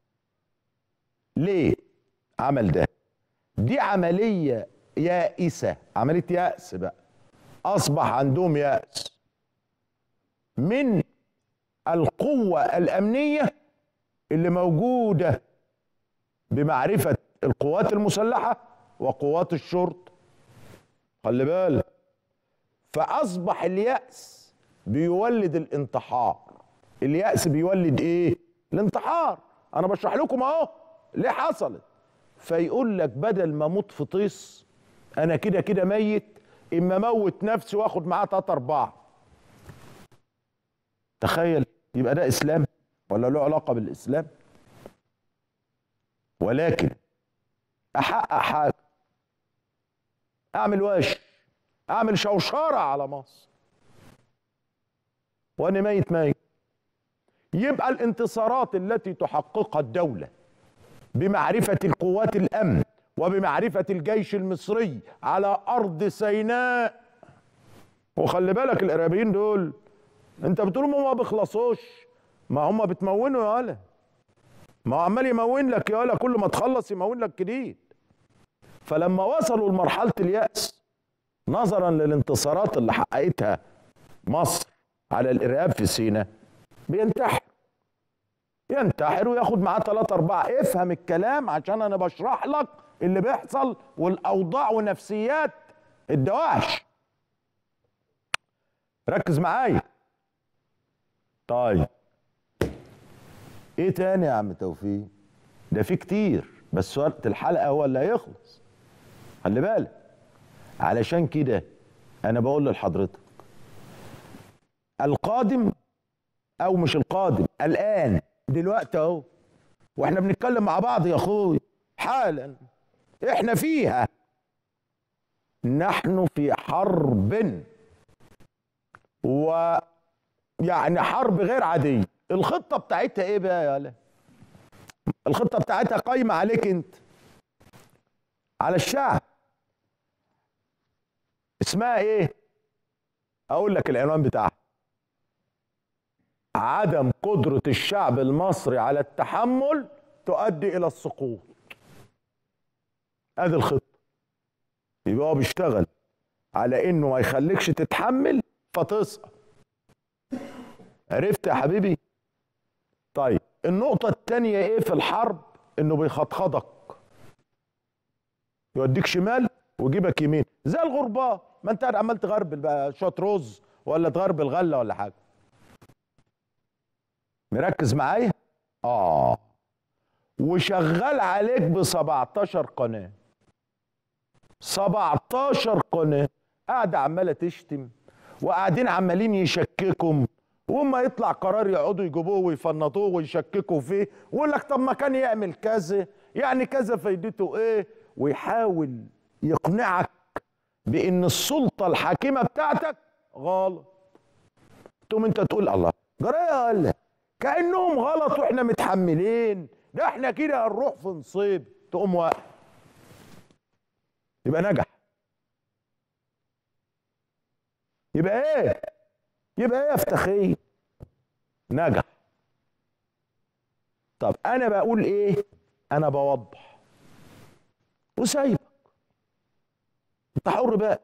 [SPEAKER 1] ليه عمل ده دي عمليه يائسه عمليه يأس بقى اصبح عندهم يأس من القوة الأمنية اللي موجودة بمعرفة القوات المسلحة وقوات الشرطة خلي بالك فأصبح اليأس بيولد الانتحار اليأس بيولد ايه الانتحار انا بشرح لكم اهو ليه حصلت فيقول لك بدل ما اموت في طيس انا كده كده ميت اما اموت نفسي واخد معاه تلاتة اربعة تخيل يبقى ده اسلام ولا له علاقه بالاسلام ولكن احقق حاجه اعمل وش اعمل شوشره على مصر وانا ميت ميت يبقى الانتصارات التي تحققها الدوله بمعرفه القوات الامن وبمعرفه الجيش المصري على ارض سيناء وخلي بالك الارهابيين دول انت بتقول هم ما بيخلصوش ما هم بتمونوا يا ولا ما هو عمال يمون لك يا ولا كل ما تخلص يمون لك جديد فلما وصلوا لمرحله الياس نظرا للانتصارات اللي حققتها مصر على الارهاب في سيناء بينتحر ينتحر وياخد معاه ثلاثة أربعة افهم الكلام عشان أنا بشرح لك اللي بيحصل والأوضاع ونفسيات الدواعش ركز معايا طيب ايه تاني يا عم توفيق ده في كتير بس وقت الحلقه هو اللي هيخلص خلي بالك علشان كده انا بقول لحضرتك القادم او مش القادم الان دلوقتي اهو واحنا بنتكلم مع بعض يا اخوي حالا احنا فيها نحن في حرب و يعني حرب غير عاديه الخطه بتاعتها ايه بقى يا لا الخطه بتاعتها قايمه عليك انت على الشعب اسمها ايه اقول لك العنوان بتاعها عدم قدره الشعب المصري على التحمل تؤدي الى السقوط ادي الخطه يبقى هو بيشتغل على انه ما يخليكش تتحمل فتسقط عرفت يا حبيبي طيب النقطة التانية ايه في الحرب انه بيخطخضك يوديك شمال ويجيبك يمين زي الغرباء ما انت قاعد عمال تغربل بقى شوية رز ولا تغربل غلة ولا حاجة مركز معايا اه وشغال عليك ب 17 قناه 17 قناه قاعده عماله تشتم وقاعدين عمالين يشككوا وما يطلع قرار يقعدوا يجيبوه ويفنطوه ويشككوا فيه ويقول لك طب ما كان يعمل كذا يعني كذا فايدته ايه ويحاول يقنعك بان السلطه الحاكمه بتاعتك غلط تقوم انت تقول الله جرايه ولا كانهم غلط واحنا متحملين ده احنا كده هنروح في نصيب تقوم واقع يبقى نجح يبقى ايه يبقى ايه يا افتخي نجح طب انا بقول ايه انا بوضح وسايبك انت حر بقى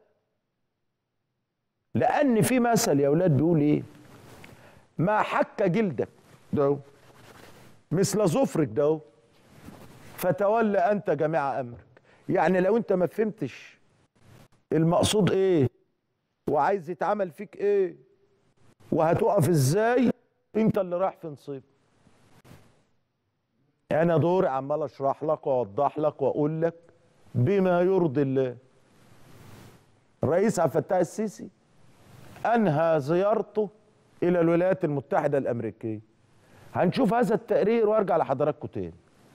[SPEAKER 1] لان في مثل يا اولاد بيقول ايه ما حك جلدك ده مثل ظفرك ده فتولى انت جميع امرك يعني لو انت ما فهمتش المقصود ايه وعايز يتعمل فيك ايه وهتقف ازاي انت اللي رايح في نصيب انا دوري عمال اشرح لك واوضح لك واقول لك بما يرضي الله الرئيس عبد الفتاح السيسي انهى زيارته الى الولايات المتحده الامريكيه هنشوف هذا التقرير وارجع لحضراتكم تاني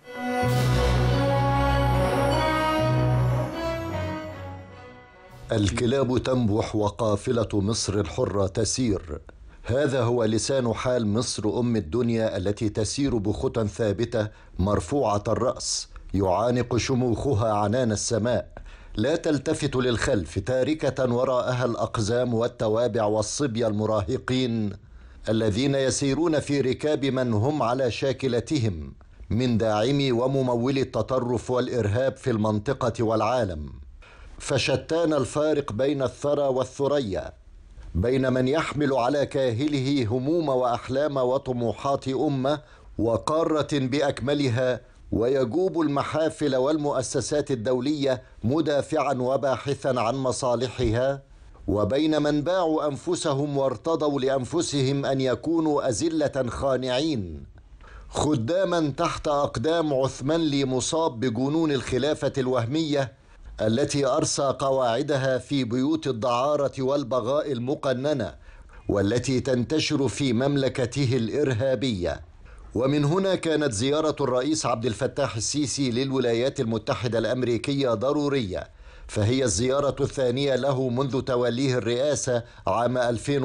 [SPEAKER 2] الكلاب تنبح وقافلة مصر الحرة تسير هذا هو لسان حال مصر أم الدنيا التي تسير بخطى ثابتة مرفوعة الرأس يعانق شموخها عنان السماء لا تلتفت للخلف تاركة وراءها الأقزام والتوابع والصبية المراهقين الذين يسيرون في ركاب من هم على شاكلتهم من داعمي وممولي التطرف والإرهاب في المنطقة والعالم فشتان الفارق بين الثرى والثريا بين من يحمل على كاهله هموم واحلام وطموحات امه وقاره باكملها ويجوب المحافل والمؤسسات الدوليه مدافعا وباحثا عن مصالحها وبين من باعوا انفسهم وارتضوا لانفسهم ان يكونوا ازله خانعين خداما تحت اقدام عثمانلي مصاب بجنون الخلافه الوهميه التي ارسى قواعدها في بيوت الدعاره والبغاء المقننه والتي تنتشر في مملكته الارهابيه ومن هنا كانت زياره الرئيس عبد الفتاح السيسي للولايات المتحده الامريكيه ضروريه فهي الزياره الثانيه له منذ توليه الرئاسه عام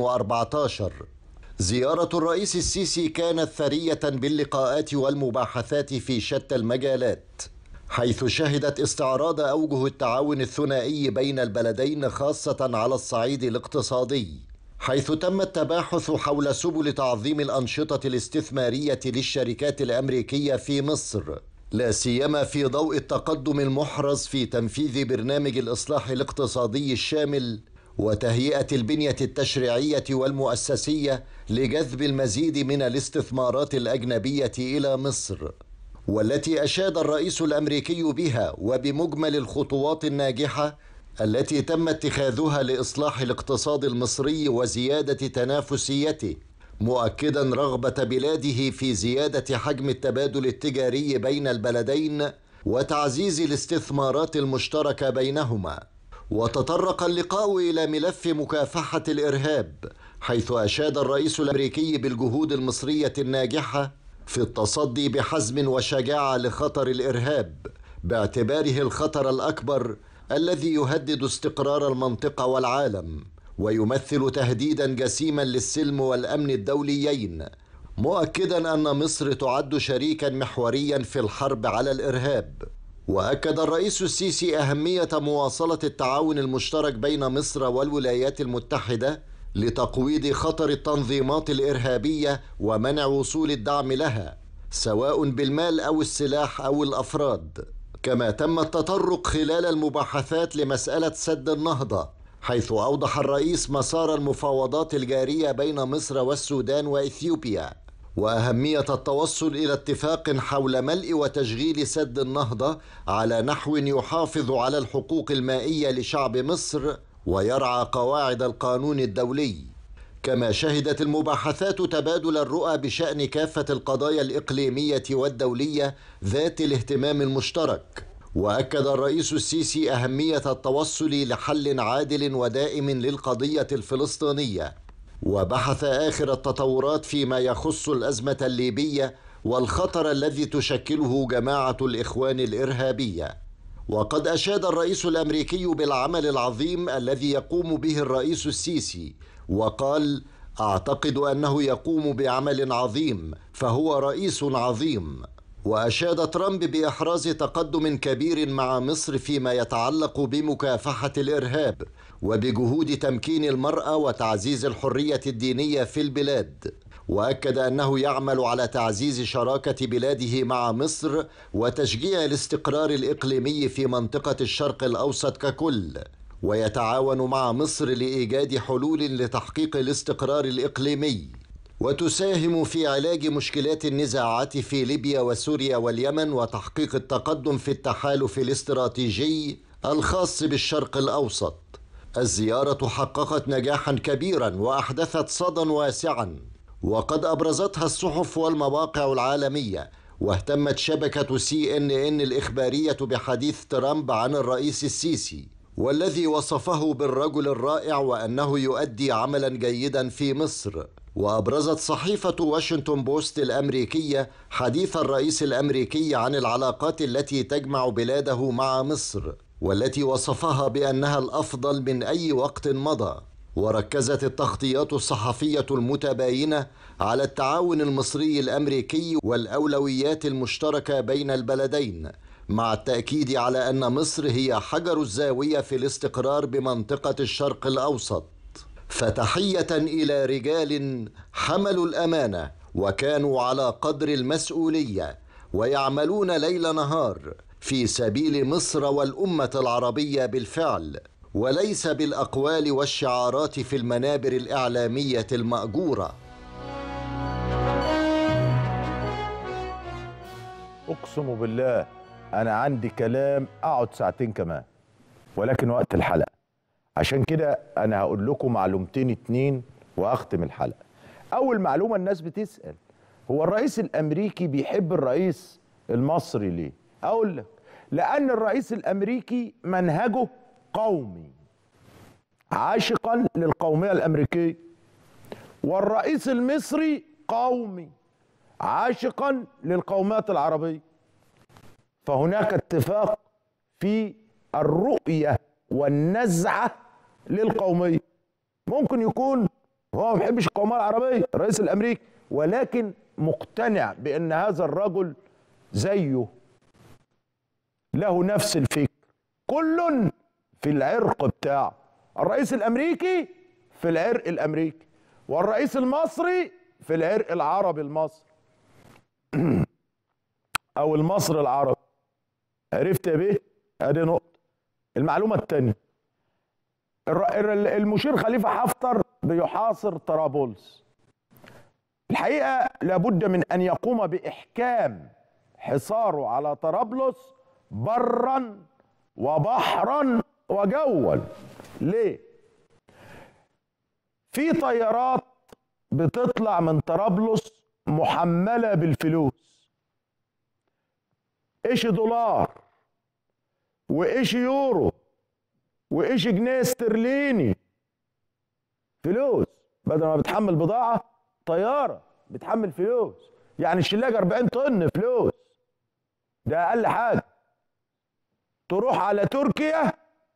[SPEAKER 2] 2014 زياره الرئيس السيسي كانت ثريه باللقاءات والمباحثات في شتى المجالات حيث شهدت استعراض اوجه التعاون الثنائي بين البلدين خاصه على الصعيد الاقتصادي حيث تم التباحث حول سبل تعظيم الانشطه الاستثماريه للشركات الامريكيه في مصر لا سيما في ضوء التقدم المحرز في تنفيذ برنامج الاصلاح الاقتصادي الشامل وتهيئه البنيه التشريعيه والمؤسسيه لجذب المزيد من الاستثمارات الاجنبيه الى مصر والتي اشاد الرئيس الامريكي بها وبمجمل الخطوات الناجحه التي تم اتخاذها لاصلاح الاقتصاد المصري وزياده تنافسيته مؤكدا رغبه بلاده في زياده حجم التبادل التجاري بين البلدين وتعزيز الاستثمارات المشتركه بينهما وتطرق اللقاء الى ملف مكافحه الارهاب حيث اشاد الرئيس الامريكي بالجهود المصريه الناجحه في التصدي بحزم وشجاعه لخطر الارهاب باعتباره الخطر الاكبر الذي يهدد استقرار المنطقه والعالم ويمثل تهديدا جسيما للسلم والامن الدوليين مؤكدا ان مصر تعد شريكا محوريا في الحرب على الارهاب واكد الرئيس السيسي اهميه مواصله التعاون المشترك بين مصر والولايات المتحده لتقويض خطر التنظيمات الارهابيه ومنع وصول الدعم لها سواء بالمال او السلاح او الافراد كما تم التطرق خلال المباحثات لمساله سد النهضه حيث اوضح الرئيس مسار المفاوضات الجاريه بين مصر والسودان واثيوبيا واهميه التوصل الى اتفاق حول ملء وتشغيل سد النهضه على نحو يحافظ على الحقوق المائيه لشعب مصر ويرعى قواعد القانون الدولي كما شهدت المباحثات تبادل الرؤى بشان كافه القضايا الاقليميه والدوليه ذات الاهتمام المشترك واكد الرئيس السيسي اهميه التوصل لحل عادل ودائم للقضيه الفلسطينيه وبحث اخر التطورات فيما يخص الازمه الليبيه والخطر الذي تشكله جماعه الاخوان الارهابيه وقد اشاد الرئيس الامريكي بالعمل العظيم الذي يقوم به الرئيس السيسي وقال اعتقد انه يقوم بعمل عظيم فهو رئيس عظيم واشاد ترامب باحراز تقدم كبير مع مصر فيما يتعلق بمكافحه الارهاب وبجهود تمكين المراه وتعزيز الحريه الدينيه في البلاد واكد انه يعمل على تعزيز شراكه بلاده مع مصر وتشجيع الاستقرار الاقليمي في منطقه الشرق الاوسط ككل ويتعاون مع مصر لايجاد حلول لتحقيق الاستقرار الاقليمي وتساهم في علاج مشكلات النزاعات في ليبيا وسوريا واليمن وتحقيق التقدم في التحالف الاستراتيجي الخاص بالشرق الاوسط الزياره حققت نجاحا كبيرا واحدثت صدى واسعا وقد ابرزتها الصحف والمواقع العالميه واهتمت شبكه سي ان ان الاخباريه بحديث ترامب عن الرئيس السيسي والذي وصفه بالرجل الرائع وانه يؤدي عملا جيدا في مصر وابرزت صحيفه واشنطن بوست الامريكيه حديث الرئيس الامريكي عن العلاقات التي تجمع بلاده مع مصر والتي وصفها بانها الافضل من اي وقت مضى وركزت التغطيات الصحفيه المتباينه على التعاون المصري الامريكي والاولويات المشتركه بين البلدين مع التاكيد على ان مصر هي حجر الزاويه في الاستقرار بمنطقه الشرق الاوسط فتحيه الى رجال حملوا الامانه وكانوا على قدر المسؤوليه ويعملون ليل نهار في سبيل مصر والامه العربيه بالفعل وليس بالاقوال والشعارات في المنابر الاعلاميه الماجوره
[SPEAKER 1] اقسم بالله انا عندي كلام اقعد ساعتين كمان ولكن وقت الحلقه عشان كده انا هقول لكم معلومتين اتنين واختم الحلقه اول معلومه الناس بتسال هو الرئيس الامريكي بيحب الرئيس المصري ليه اقول لك لان الرئيس الامريكي منهجه قومي عاشقا للقوميه الامريكيه والرئيس المصري قومي عاشقا للقوميات العربيه فهناك اتفاق في الرؤيه والنزعه للقوميه ممكن يكون هو ما بيحبش القوميه العربيه الرئيس الامريكي ولكن مقتنع بان هذا الرجل زيه له نفس الفكر كل في العرق بتاعه الرئيس الامريكي في العرق الامريكي والرئيس المصري في العرق العربي المصري او المصري العربي عرفت يا بيه ادي نقطه المعلومه الثانيه المشير خليفه حفتر بيحاصر طرابلس الحقيقه لابد من ان يقوم باحكام حصاره على طرابلس برا وبحرا وجوا ليه في طيارات بتطلع من طرابلس محمله بالفلوس ايش دولار وايش يورو وايش جنيه استرليني فلوس بدل ما بتحمل بضاعه طياره بتحمل فلوس يعني الشلاجه 40 طن فلوس ده اقل حاجه تروح على تركيا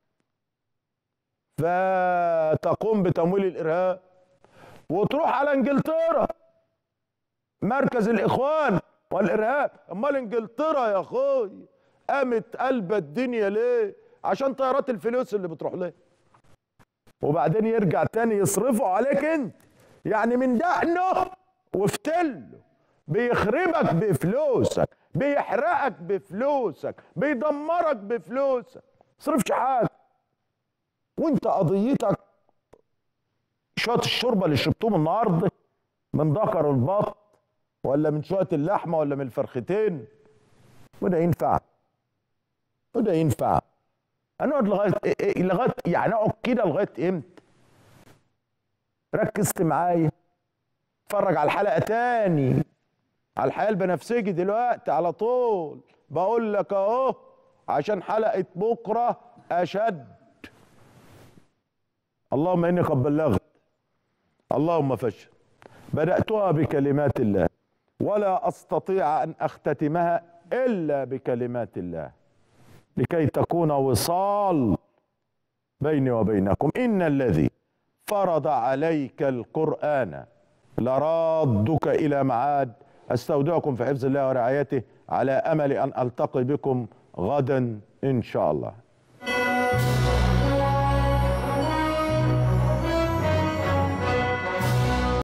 [SPEAKER 1] فتقوم بتمويل الارهاب وتروح على انجلترا مركز الاخوان والارهاب امال انجلترا يا اخوي قامت قلب الدنيا ليه عشان طيارات الفلوس اللي بتروح ليه وبعدين يرجع تاني يصرفوا عليك انت يعني من دقنه وفتله بيخربك بفلوسك بيحرقك بفلوسك بيدمرك بفلوسك صرفش حاجه وانت قضيتك شويه الشوربه اللي شربتوهم النهارده من ذكر البط ولا من شويه اللحمه ولا من الفرختين وده ينفع وده ينفع هنقعد لغايه إيه إيه لغايه يعني اقعد كده لغايه امتى ركزت معايا اتفرج على الحلقه تاني على الحياه البنفسجي دلوقتي على طول بقول لك اهو عشان حلقه بكره اشد اللهم اني قد بلغت اللهم فشل بداتها بكلمات الله ولا استطيع ان اختتمها الا بكلمات الله لكي تكون وصال بيني وبينكم ان الذي فرض عليك القران لرادك الى معاد استودعكم في حفظ الله ورعايته على امل ان التقي بكم غدا ان شاء الله